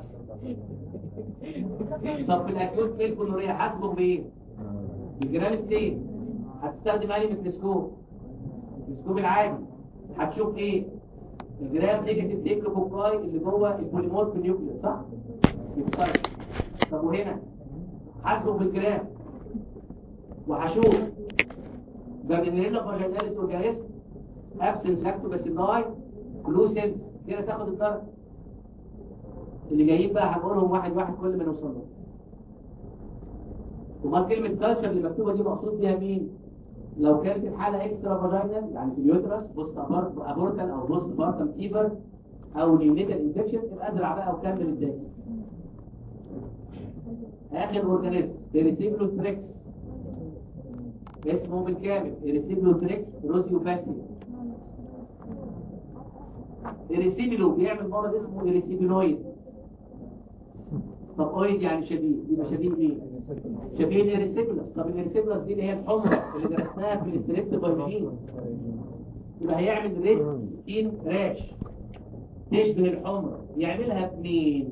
طب في الاكيوت ميل كونوريا هسبق بايه الجرام ستين هتستخدم انمي تلسكوب التلسكوب العادي هتشوف ايه الجرام نيجاتيف ديكلوكوكاي اللي جوه البوليمورف نيوكليوس صح يبقى طب وهنا هسبق بالجرام وهشوف جاردينيلا فاجيناليس اورجانيزم ابسنس لاكتوباسيلاي كلوسيد كده تاخد الدرجه اللي جايين بقى هنقولهم واحد واحد كل ما نوصل له وما كلمه كالتشر اللي مكتوبه دي مقصود بيها مين لو كانت الحاله اكسترا فاجينال يعني في اليوترس بوست ابورتال او بوست بارتم فيبر او نيونيتال انفكشن يبقى ازرع بقى وكمل الداتا اخر اورجانيزم ايريتيبلوثريكس اسمه بالكامل ايريتيبلوثريكس روزيوباسي إريسيبيلو بيعمل مرض اسمه إريسيبيلويد طب اويد يعني شديد يبقى شديد مين شديد الإريسيبيلس طب الإريسيبيلس دي اللي هي الحمرة اللي درسناها في الاستريبت بايوجين يبقى هيعمل ريد سكين راش تشبه الحمرة يعملها بمين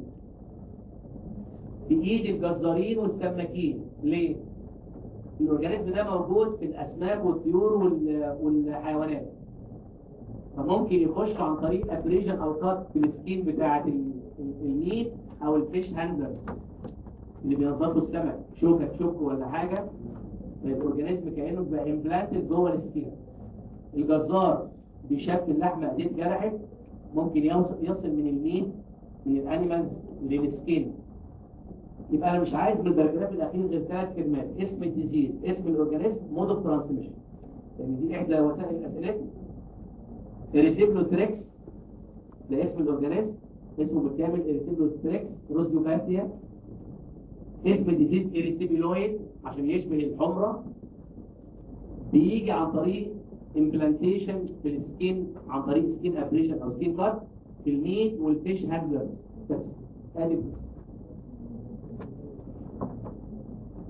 بإيد الجزارين والسماكين ليه الأورجانيزم ده موجود في الأسماك والطيور وال- والحيوانات فممكن يخش عن طريق ابريجن او كات في السكين بتاعه ال- ال- الميت او الفيش هاندلر اللي بينظفوا السمك شوكه تشوك ولا حاجه الاورجانيزم كانه بقى امبلانتد جوه السكين الجزار بيشكل لحمه ايديه اتجرحت ممكن يوصل يصل من الميت من الانيمالز للسكين يبقى انا مش عايز من الباراجراف الاخير غير ثلاث كلمات اسم الديزيز اسم الاورجانيزم مود اوف ترانسميشن يعني دي احدى وسائل اسئلتنا إريسيبلوتريكس ده اسم الأورجانيزم اسمه بالكامل إريسيبلوتريكس روزيوباثيا اسم الديزيز إريسيبيلويد عشان يشبه الحمرة بيجي عن طريق امبلانتيشن في السكين عن طريق سكين ابريشن او سكين كات في الميت والفيش هاندلر بس ادي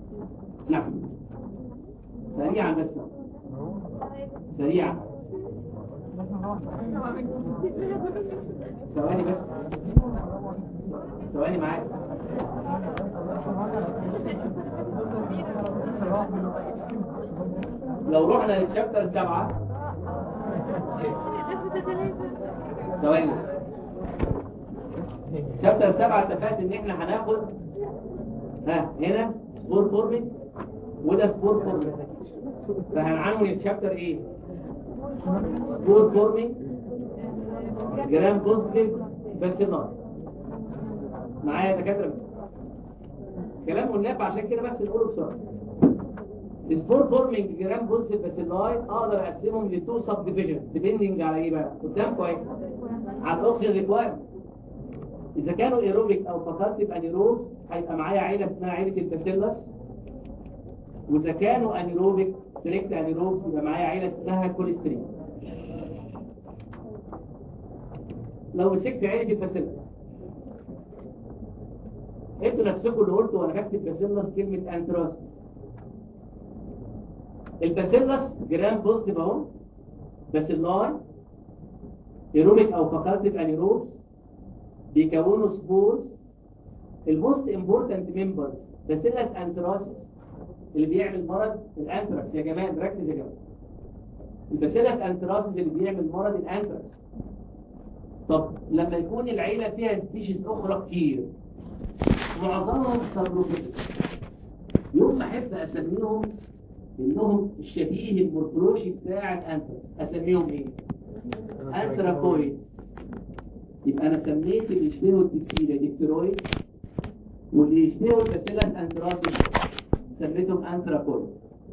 نعم سريعا بس سريعا ثواني بس ثواني معايا لو رحنا للشابتر سبعة ثواني شابتر سبعة اتفقت ان احنا هناخد ها هنا سبور فورمينج وده سبور فورمينج فهنعنون الشابتر ايه سبور فورمينج جرام بوزيتيف بس نار معايا يا دكاتره كلام قلناه عشان كده بس نقوله بسرعه السبور فورمينج جرام بوزيتيف بس اللايت اقدر اقسمهم لتو سب ديفيجن ديبندنج على ايه بقى قدام كويس على الاوكسجين ريكوايرمنت اذا كانوا ايروبيك او فاكولتيف انيروب هيبقى معايا عيله اسمها عيله الباسيلس واذا كانوا انيروبيك سيلكت انيروبس يبقى معايا عيله اسمها كوليسترين لو مسكت عيله الباسيلس انتوا نفسكم اللي قلتوا وانا بكتب باسيلس كلمه انتراس الباسيلس جرام بوزيتيف اهو باسيلاي ايروبيك او فاكولتيف انيروبس بيكونوا سبورز الموست امبورتنت ممبرز باسيلس انتراسيس اللي بيعمل مرض الانتراكس يا جماعه ركز يا جماعه الباسيلس انتراسيس اللي بيعمل مرض الانتراكس طب لما يكون العيله فيها سبيشيز اخرى كتير معظمهم سبروفيتك يوم ما احب اسميهم انهم الشبيه المورفولوجي بتاع الانتراكس اسميهم ايه انتراكويد يبقى انا سميت اللي يشبهه الدكتيريا ديكترويد واللي يشبهه الباسيلس انتراسيس سميتهم انتراكويد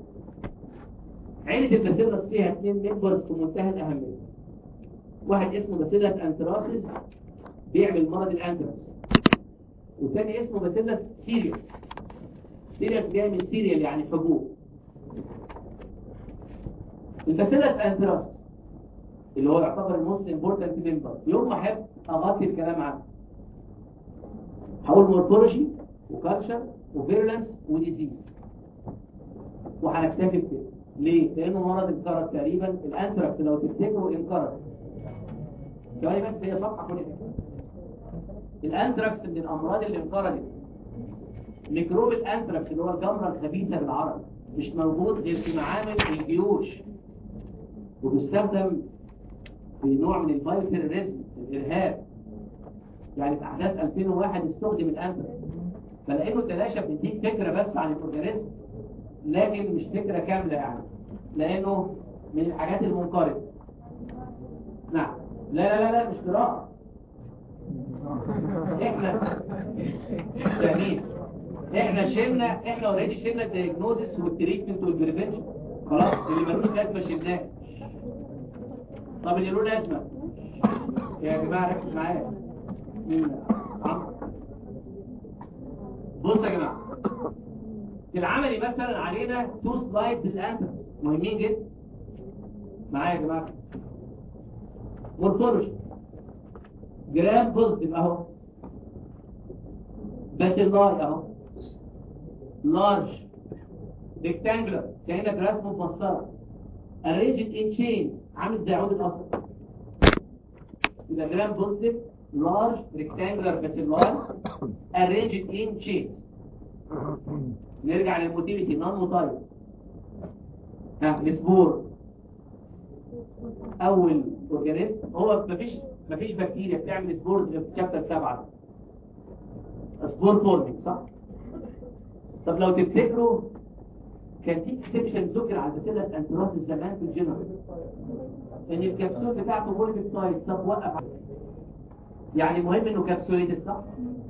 عيلة الباسيلس فيها اثنين ممبرز في منتهى الأهمية واحد اسمه باسيلس انتراسيس بيعمل مرض الانتراكس والثاني اسمه باسيلس سيريس سيريس جاي من سيريال يعني حبوب الباسيلس انتراسيس اللي هو يعتبر الموست امبورتنت ممبر يوم ما احب اغطي الكلام عنه هقول مورفولوجي وكالتشر وفيرلنس وديزيز وهنكتفي بكده ليه؟ لانه مرض انقرض تقريبا الانتراكس لو تفتكروا انقرض ثواني بس هي صفحه كل كده الانتراكس من الامراض اللي انقرضت ميكروب الانتراكس اللي هو الجمره الخبيثه بالعربي مش موجود غير في معامل الجيوش وبيستخدم في نوع من الفاير تيروريزم الارهاب يعني في احداث 2001 استخدم الانتراكس فلانه تلاشى بيديك فكره بس عن الاورجانيزم لكن مش فكره كامله يعني لانه من الحاجات المنقرضه نعم لا لا لا لا مش قراءه احنا جميل احنا شلنا احنا اوريدي شلنا الدياجنوزس والتريتمنت والبريفنشن خلاص اللي ملوش لازمه شلناه طب اللي له لازمه يا جماعه ركز معايا مين عمرو بص يا جماعه في العملي مثلا علينا تو سلايدز للانتر مهمين جدا معايا يا جماعه مورفولوجي جرام بوزيتيف اهو باسيلاي اهو لارج ريكتانجلر كانك رسمه بمسطره arranged in chain عامل زي عود الاصل يبقى جرام بوزيتيف لارج ريكتانجلر باسيلاي arranged in chain نرجع للموتيليتي نون موتايل ها السبور اول اورجانيزم هو مفيش مفيش بكتيريا بتعمل سبورز في شابتر 7 سبور فورمينج صح طب لو تفتكروا كان في اكسبشن ذكر على باسيلس انتروسيس زمان في الجنرال ان الكبسول بتاعته بوليبيبتايد طب وقف يعني مهم انه كبسوليتد صح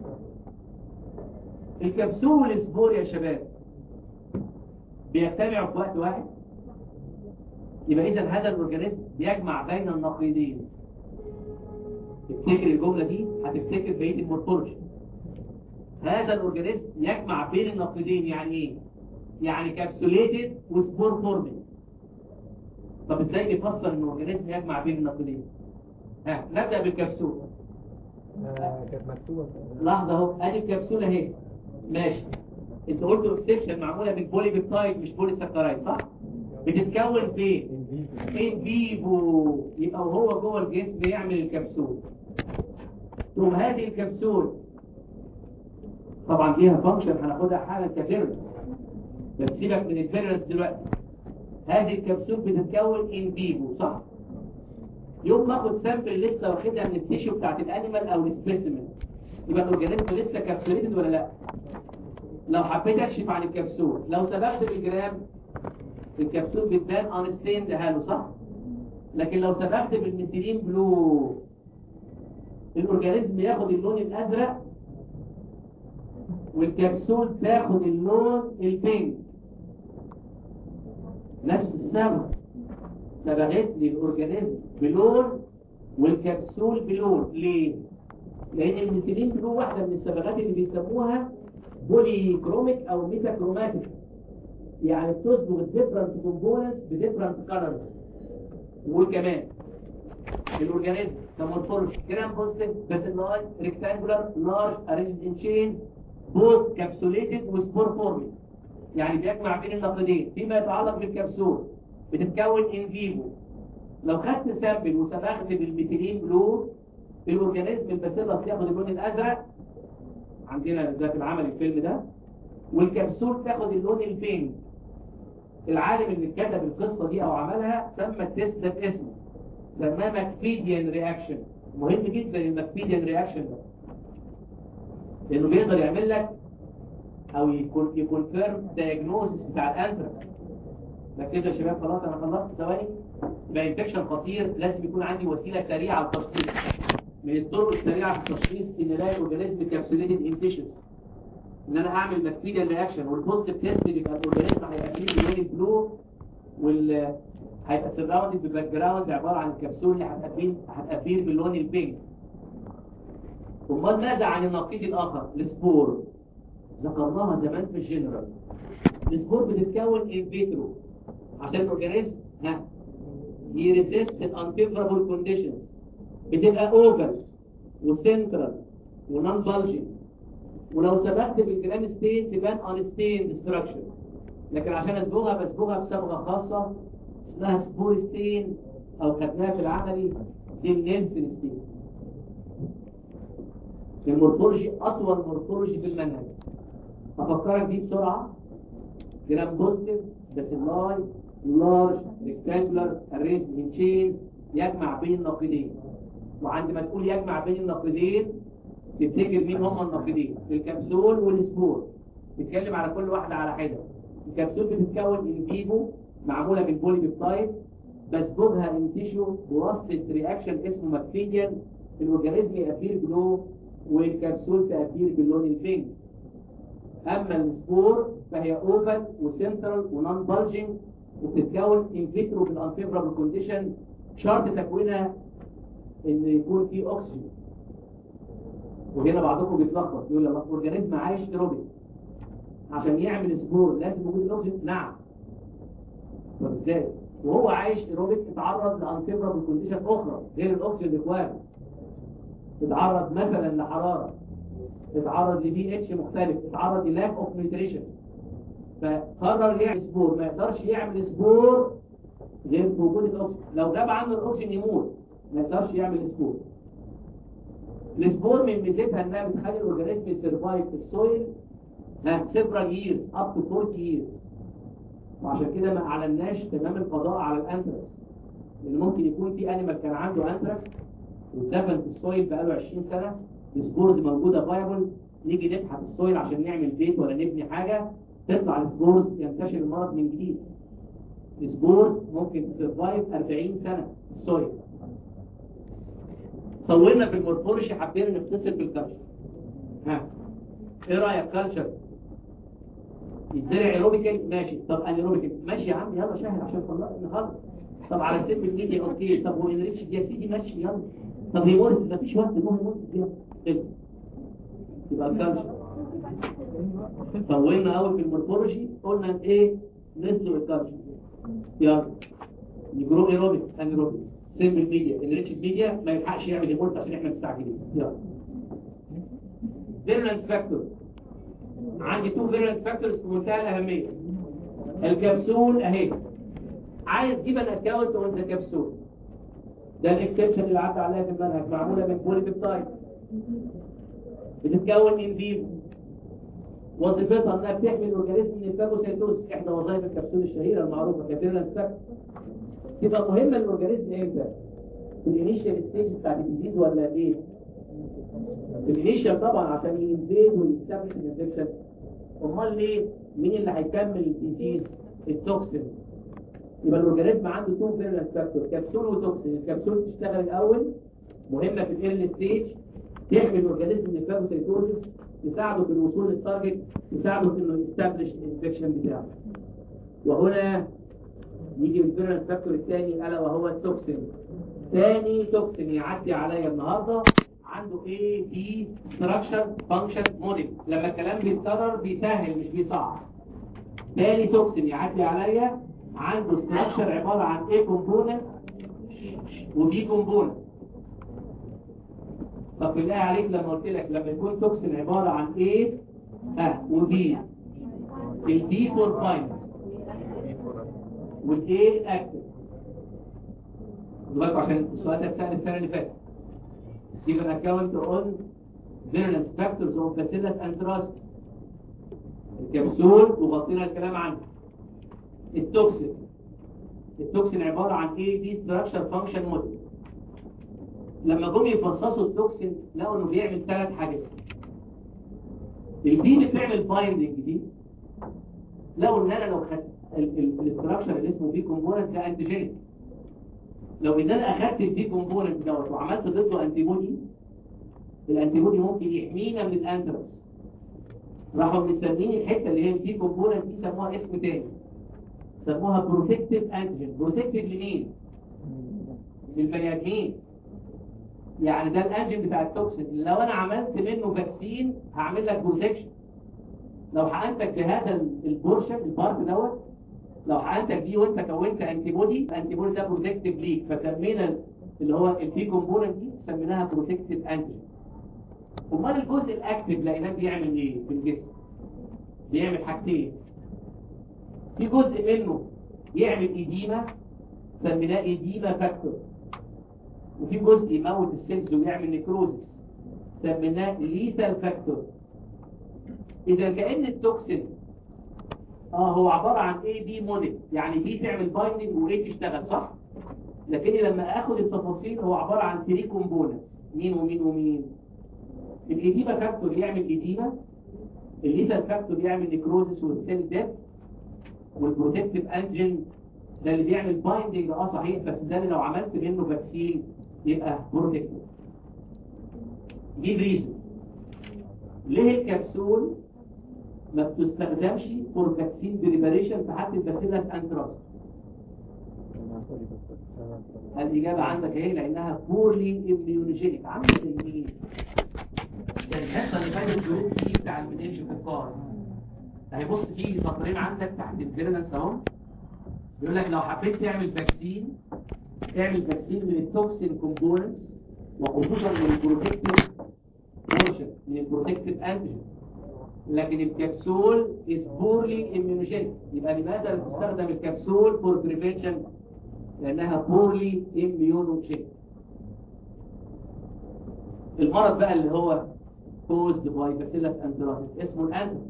الكبسول والسبور يا شباب بيجتمعوا في وقت واحد يبقى اذا هذا الاورجانيزم بيجمع بين النقيضين تفتكر الجمله دي هتفتكر بقيه المورفولوجي هذا الاورجانيزم يجمع بين النقيضين يعني ايه يعني كابسوليتد وسبور فورمينج طب ازاي نفسر ان الاورجانيزم يجمع بين النقيضين ها نبدا بالكبسول كانت مكتوبة لحظه اهو ادي الكبسوله اهي ماشي انت قلت اكسبشن معموله من بولي بيبتايد مش بولي سكرايد صح بتتكون فين ان فيفو يبقى وهو جوه الجسم يعمل الكبسول ثم هذه الكبسول طبعا ليها فانكشن هناخدها حالا كفيرنس بس سيبك من الفيرنس دلوقتي هذه الكبسول بتتكون ان فيفو صح يوم ما اخد سامبل لسه واخدها من التيشو بتاعت الانيمال او السبيسيمن يبقى الاورجانيزم لسه كابسوليتد ولا لا لو حبيت اكشف عن الكبسول لو سبقت بالجرام الكبسول بتبان انستيند هالو صح لكن لو سبقت بالميثيلين بلو الاورجانيزم ياخد اللون الازرق والكبسول تاخد اللون البينك نفس السبب سبقت لي الاورجانيزم بلون والكبسول بلون ليه لان الميثيلين بلو واحده من الصبغات اللي بيسموها بولي كروميك او ميتا كروماتيك يعني بتصبغ ديفرنت كومبوننتس بديفرنت كلرز وكمان الاورجانيزم كمورفولوجي جرام بوزيتيف بس اللاين ريكتانجولار لارج ارينجد ان تشين بوث كابسوليتد وسبور فورمينج يعني بيجمع بين النقيضين فيما يتعلق بالكبسول بتتكون ان فيفو لو خدت سامبل وسبغت بالميثيلين بلو الاورجانيزم الباسيلس ياخد اللون الازرق عندنا ده في العمل الفيلم ده والكبسول تاخد اللون البينك العالم اللي كتب القصه دي او عملها سمى التست ده باسمه سماه ماكفيديان رياكشن مهم جدا الماكفيديان رياكشن ده لانه بيقدر يعمل لك او يكون يكونفيرم دايجنوزس بتاع الانتراكس لكن كده يا شباب خلاص انا خلصت ثواني يبقى انفكشن خطير لازم يكون عندي وسيله سريعه للتشخيص من الطرق السريعه في التشخيص ان الاقي الاورجانيزم كابسوليتد انفيشن ان انا اعمل بكتيريا رياكشن والبوزيتيف تيست يبقى الاورجانيزم هيبقى فيه اللون البلو وال هيبقى سراوندد بباك جراوند عباره عن الكبسول اللي هتقفير هتقفير باللون البينك امال ماذا عن النقيض الاخر السبور ذكرناها زمان في الجنرال السبور بتتكون ان فيترو عشان الاورجانيزم ها يريزيست الانفيفرابل كونديشنز بتبقى اوفر وسنترال ونون بالجنج ولو سبقت بالجرام ستين تبان ان ستين ديستراكشن لكن عشان اصبغها بصبغها بصبغه خاصه اسمها سبور ستين او خدناها في العملي دي نيلسون ستين المورفولوجي اطول مورفولوجي في المنهج افكرك بيه بسرعه جرام بوزيتيف باسيلاي لارج ريكتانجولار ارينج ان تشين يجمع بين النقيضين وعند ما تقول يجمع بين النقيضين تفتكر مين هم النقيضين الكبسول والسبور تتكلم على كل واحده على حده الكبسول بتتكون ان فيفو معموله من بولي بيبتايد بسببها ان تيشو بواسطه رياكشن اسمه ماكفيديان الاورجانيزم يأثير بلو والكبسول تأثير باللون البينك اما السبور فهي اوفن وسنترال ونون بالجنج وبتتكون ان فيترو في الانفيفرابل كونديشن شرط تكوينها ان يكون في اكسجين وهنا بعضكم بيتلخبط يقول لما الاورجانيزم عايش ايروبيك عشان يعمل سبور لازم وجود الاكسجين نعم طب ازاي وهو عايش ايروبيك اتعرض لانفيفرابل كونديشن اخرى غير الاكسجين ريكوايرد اتعرض مثلا لحراره اتعرض لبي اتش مختلف اتعرض للاك اوف نيوتريشن فقرر يعمل سبور ما يقدرش يعمل سبور غير بوجود الاكسجين لو غاب عنه الاكسجين يموت ما يقدرش يعمل سبور السبور من ميزتها انها بتخلي الاورجانيزم يسرفايف في السويل ها سيفرال ييرز اب تو 40 ييرز وعشان كده ما اعلناش تمام القضاء على الانتراكس لان ممكن يكون في انيمال كان عنده انتراكس واتدفن في السويل بقاله 20 سنه السبورز موجوده فايبل نيجي نبحث السويل عشان نعمل بيت ولا نبني حاجه تطلع السبورز ينتشر المرض من جديد السبورز ممكن تسرفايف 40 سنه في السويل طولنا في المورفولوجي حبينا نختصر بالكالتشر ها ايه رايك كالتشر يتزرع ايروبيكال ماشي طب انيروبيكال ماشي يا عم يلا شاهد عشان نخلص طب على سن الميديا اوكي طب هو انريتش يا سيدي ماشي يلا طب هي مورس ما فيش وقت المهم مورس يلا خلص. يبقى الكالتشر طولنا قوي في المورفولوجي قلنا ايه نسلق الكالتشر يلا نجرو ايروبيك انيروبيك سيمبل ميديا انريتش ميديا ما يلحقش يعمل ايمورت عشان احنا مستعجلين يلا فيرنس فاكتور عندي تو فيرنس فاكتورز في منتهى الاهميه الكبسول اهي عايز تجيب الاكونت اون ذا كبسول ده الاكسبشن اللي عدى عليها في المنهج معموله من بولي بيبتايد بتتكون ان فيفو وظيفتها انها بتحمي الاورجانيزم من الفاجوسيتوز احدى وظائف الكبسول الشهيره المعروفه كفيرنس فاكتور تبقى مهمه للاورجانيزم امتى؟ في الانيشال ستيج بتاعت الديزيز ولا ايه؟ في الانيشال طبعا عشان ينفيد ويستبلش الانفكشن امال ليه؟ مين اللي هيكمل الديزيز؟ التوكسين يبقى الاورجانيزم عنده تو فيرنس فاكتور كبسول وتوكسين الكبسول تشتغل الاول مهمه في الايرلي ستيج تحمي الاورجانيزم من الفاجوسيتوزيس تساعده في الوصول للتارجت تساعده في انه يستبلش الانفكشن بتاعه وهنا يجي الفيرنس فاكتور الثاني الا وهو التوكسين ثاني توكسين يعدي عليا النهارده عنده ايه دي ستراكشر فانكشن موديل لما الكلام بيتكرر بيسهل مش بيصعب ثاني توكسين يعدي عليا عنده ستراكشر عباره عن ايه كومبوننت وبي كومبوننت طب بالله عليك لما قلت لك لما يكون توكسين عباره عن ايه اه وبي البي فور فاين والايه اكتف دلوقتي عشان السؤال ده اتسال السنه اللي فاتت give an account on virulence factors of bacillus anthracis الكبسول وغطينا الكلام عنه التوكسين التوكسين عبارة عن ايه دي structure function model لما جم يفصصوا التوكسين لقوا انه بيعمل ثلاث حاجات البي بتعمل بايندنج دي لقوا ان انا لو خدت الاستراكشر اللي اسمه بي كومبوننت ده انتيجينيك لو ان انا اخدت البي كومبوننت دوت وعملت ضده انتي بودي الانتي بودي ممكن يحمينا من الانترس راحوا مسمين الحته اللي هي البي كومبوننت دي سموها اسم تاني سموها بروتكتيف انتيجين بروتكتيف لمين؟ للبني ادمين يعني ده الانجين بتاع التوكسين لو انا عملت منه فاكسين هعمل لك بروتكشن لو حقنتك بهذا البورشن البارت دوت لو حقنتك دي وانت كونت انتي بودي الانتي بودي ده بروتكتيف ليك فسمينا اللي هو البي كومبوننت دي سميناها بروتكتيف انتيجين امال الجزء الاكتف لقيناه بيعمل ايه في الجسم بيعمل حاجتين في جزء منه يعمل ايديما سميناه ايديما فاكتور وفي جزء يموت السيلز ويعمل نيكروزس سميناه ليتال فاكتور اذا كان التوكسين اه هو عبارة عن اي بي موديل يعني بي تعمل بايندنج واي تشتغل صح لكن لما اخد التفاصيل هو عبارة عن 3 كومبوننت مين ومين ومين الايديما فاكتور يعمل ايديما الليتال فاكتور يعمل نيكروزس والسيل ديث والبروتكتيف انجن ده اللي بيعمل بايندنج اه صحيح بس ده اللي لو عملت منه فاكسين يبقى بروتكتيف دي الريزن ليه الكبسول ما بتستخدمش فور فاكسين بريباريشن في حالة الباسيلس انتراس الإجابة عندك ايه لأنها بورلي اميونيجينيك عاملة زي مين؟ ده الحصة اللي فاتت الجروب دي بتاع المنيش في القار هيبص في سطرين عندك تحت الفيرنس اهو بيقول لك لو حبيت تعمل فاكسين اعمل فاكسين من التوكسين كومبوننتس وخصوصا من البروتكتيف بورشن من البروتكتيف انتيجين لكن الكبسول is poorly immunogenic يبقى لماذا تستخدم الكبسول for prevention لأنها poorly immunogenic المرض بقى اللي هو caused by bacillus anthracis اسمه الانثرس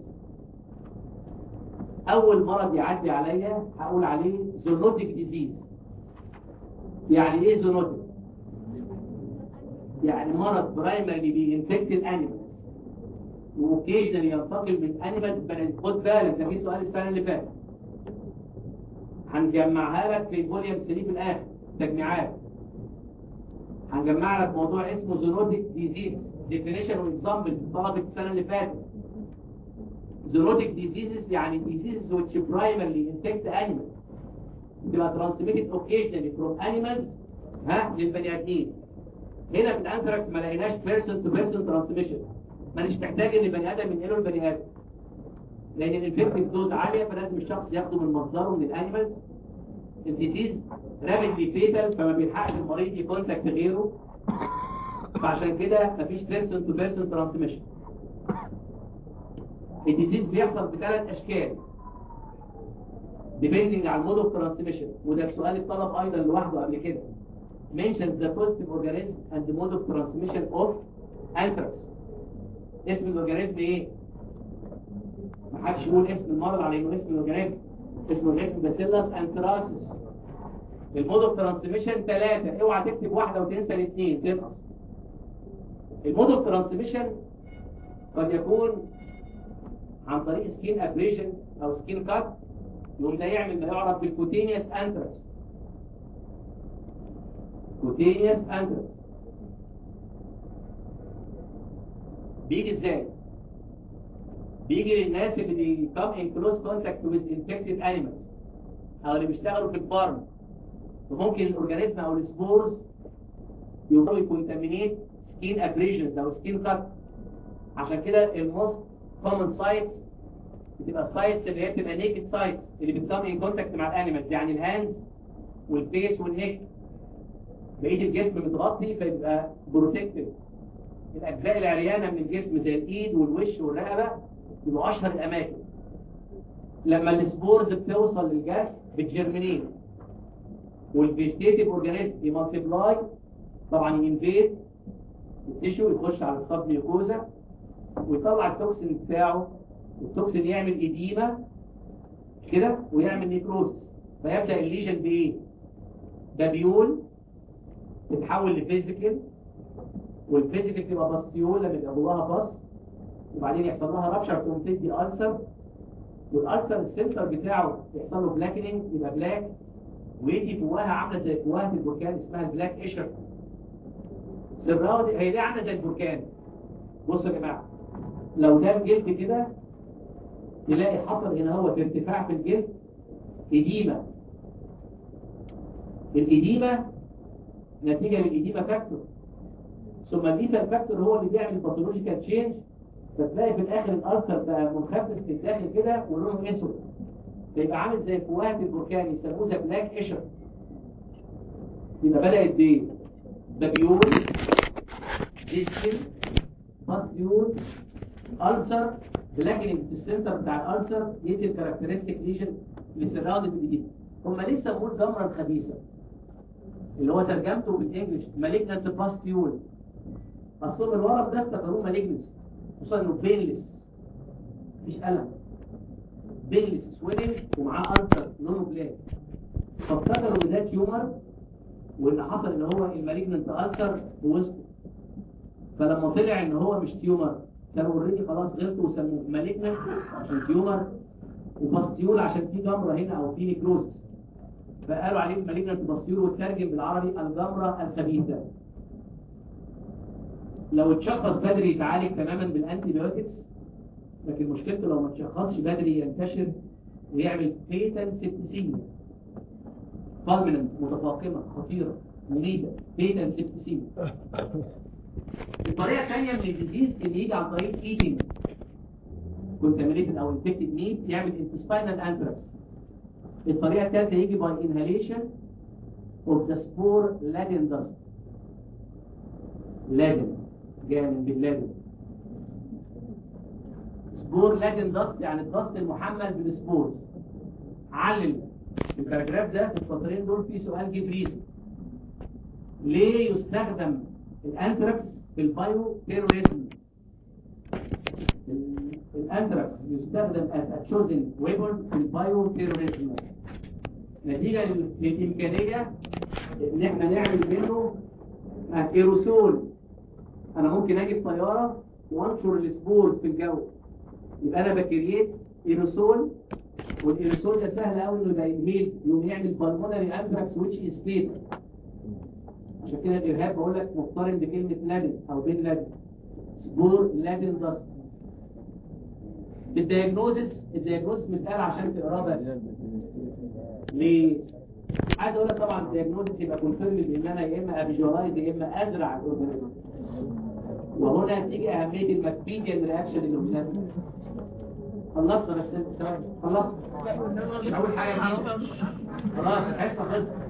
أول مرض يعدي عليا هقول عليه zoonotic disease يعني ايه zoonotic؟ يعني مرض برايمري بينفكت animals واوكيجنالي ينتقل من انيمال بنات خد بالك ده في سؤال السنه اللي فاتت هنجمعها لك في الفوليوم 3 في الاخر تجميعات هنجمع لك موضوع اسمه زونوتيك ديزيز ديفينيشن واكزامبل طلبت السنه اللي فاتت زونوتيك ديزيزز يعني ديزيزز which primarily infect animals بتبقى transmitted occasionally from animals ها للبني ادمين هنا في الانثراكس ما لقيناش بيرسون تو بيرسون ترانسميشن مانيش محتاج ان البني ادم ينقله البني ادم لان الانفكتيف دوز عاليه فلازم الشخص ياخده من مصدره من الانيمالز الديزيز رابيدلي فيتال فما بيلحقش المريض يكونتاكت غيره فعشان كده مفيش بيرسون تو بيرسون ترانسميشن الديزيز بيحصل بثلاث اشكال depending على المود اوف ترانسميشن وده السؤال اتطلب ايضا لوحده قبل كده mentions the positive organism and the mode of transmission of anthrax اسم الاورجانيزم ايه؟ محدش يقول اسم المرض على انه اسم الاورجانيزم اسم الاورجانيزم باسيلس انثراسيس المود اوف ترانسميشن ثلاثة اوعى تكتب واحدة وتنسى الاثنين تنقص المود اوف ترانسميشن قد يكون عن طريق سكين ابريشن او سكين كات يقوم ده يعمل ما يعرف بالكوتينيوس انثراكس كوتينيوس انثراكس بيجي ازاي بيجي للناس اللي بيكم ان كلوز كونتاكت ويز انفكتد انيمالز او اللي بيشتغلوا في الفارم وممكن الاورجانيزم او السبورز يقدروا يكونتامينيت سكين ابريشنز او سكين كات عشان كده الموست كومن سايتس بتبقى السايتس اللي هي بتبقى نيكد سايتس اللي بتكم ان كونتاكت مع الانيمالز يعني الهاندز والفيس والنيك بقيه الجسم متغطي فيبقى بروتكتيف الاجزاء العريانه من الجسم زي الايد والوش والرقبه يبقوا اشهر الاماكن لما السبورز بتوصل للجسم بتجرمينيت والفيجيتيف اورجانيزم يمالتيبلاي طبعا ينفيد التيشو يخش على الصب ميوكوزا ويطلع التوكسين بتاعه التوكسين يعمل اديمه كده ويعمل نيكروز فيبدا الليجن بايه بابيول تتحول لفيزيكال والفيزيكال تبقى باستيول لما يبقى جواها باس وبعدين يحصل لها رابشر تقوم تدي ألسر والألسر السنتر بتاعه يحصل له بلاكنينج يبقى بلاك ويدي جواها عامله زي جواها البركان اسمها البلاك ايشر سراوه دي هي دي عامله زي البركان بصوا يا جماعه لو ده الجلد كده تلاقي حصل هنا هو ارتفاع في الجلد إديمة الإديمة نتيجة من الإديمة فاكتور ثم الليثال فاكتور هو اللي بيعمل باثولوجيكال تشينج فتلاقي في الآخر الألسر بقى منخفض في الداخل كده ولونه أسود فيبقى عامل زي فوهة البركان يسموه ذا بلاك ايشر يبقى بدأت بايه؟ بابيول ديسكل باستيول ألسر بلاكنينج في السنتر بتاع الألسر يدي الكاركترستيك ليجن اللي سراوندد بالجديد هم ليه سموه الجمرة الخبيثة اللي هو ترجمته بالانجلش مالجنت باستيول اصلهم الورق ده افتكروه مالجنس خصوصا انه بينلس مفيش ألم بينلس سويلنج ومعاه ألسر لونه بلاك فافتكروا ان ده تيومر واللي حصل ان هو المالجنت ألسر في وسطه فلما طلع ان هو مش تيومر كانوا اوريدي خلاص غلطوا وسموه مالجنت عشان تيومر وباستيول عشان في جمرة هنا او في نيكروز فقالوا عليه مالجنت باستيول والترجم بالعربي الجمرة الخبيثة لو اتشخص بدري يتعالج تماما بالانتي بيوتكس لكن مشكلته لو ما اتشخصش بدري ينتشر ويعمل فيتال سيبتسيميا بالمننت متفاقمة خطيرة مريدة فيتال سيبتسيميا الطريقة الثانية من الديزيز اللي يجي عن طريق ايتنج contaminated او infected meat يعمل intestinal anthrax الطريقة الثالثة يجي by inhalation of the spore laden dust laden جاء من باللادن سبور laden dust يعني الدست المحمل بالسبور علل الباراجراف ده في السطرين دول فيه سؤال جيب ريزن ليه يستخدم الانثراكس في البايو تيروريزم الانثراكس يستخدم as a chosen weapon في البايو تيروريزم نتيجة للإمكانية إن إحنا نعمل منه ايروسول أنا ممكن أجيب طيارة وأنشر السبورز في الجو يبقى أنا بكريت ايروسول والايروسول ده سهل قوي إنه يبقى ينهيل يقوم يعمل بالمونري انثراكس which is fatal عشان كده الإرهاب بقول لك مقترن بكلمة لادن أو بين لادن سبور لادن دست الدياجنوزس الدياجنوزس متقال عشان تقراه بس ليه؟ عايز اقول لك طبعا الدياجنوزس يبقى كونفيرم بان انا يا اما افيجوالايز يا اما ازرع الاورجانيزم وهنا تيجي اهميه الماكبيديان رياكشن اللي قلناها خلصت انا خلصت مش هقول حاجه جديدة. خلاص الحصه خلصت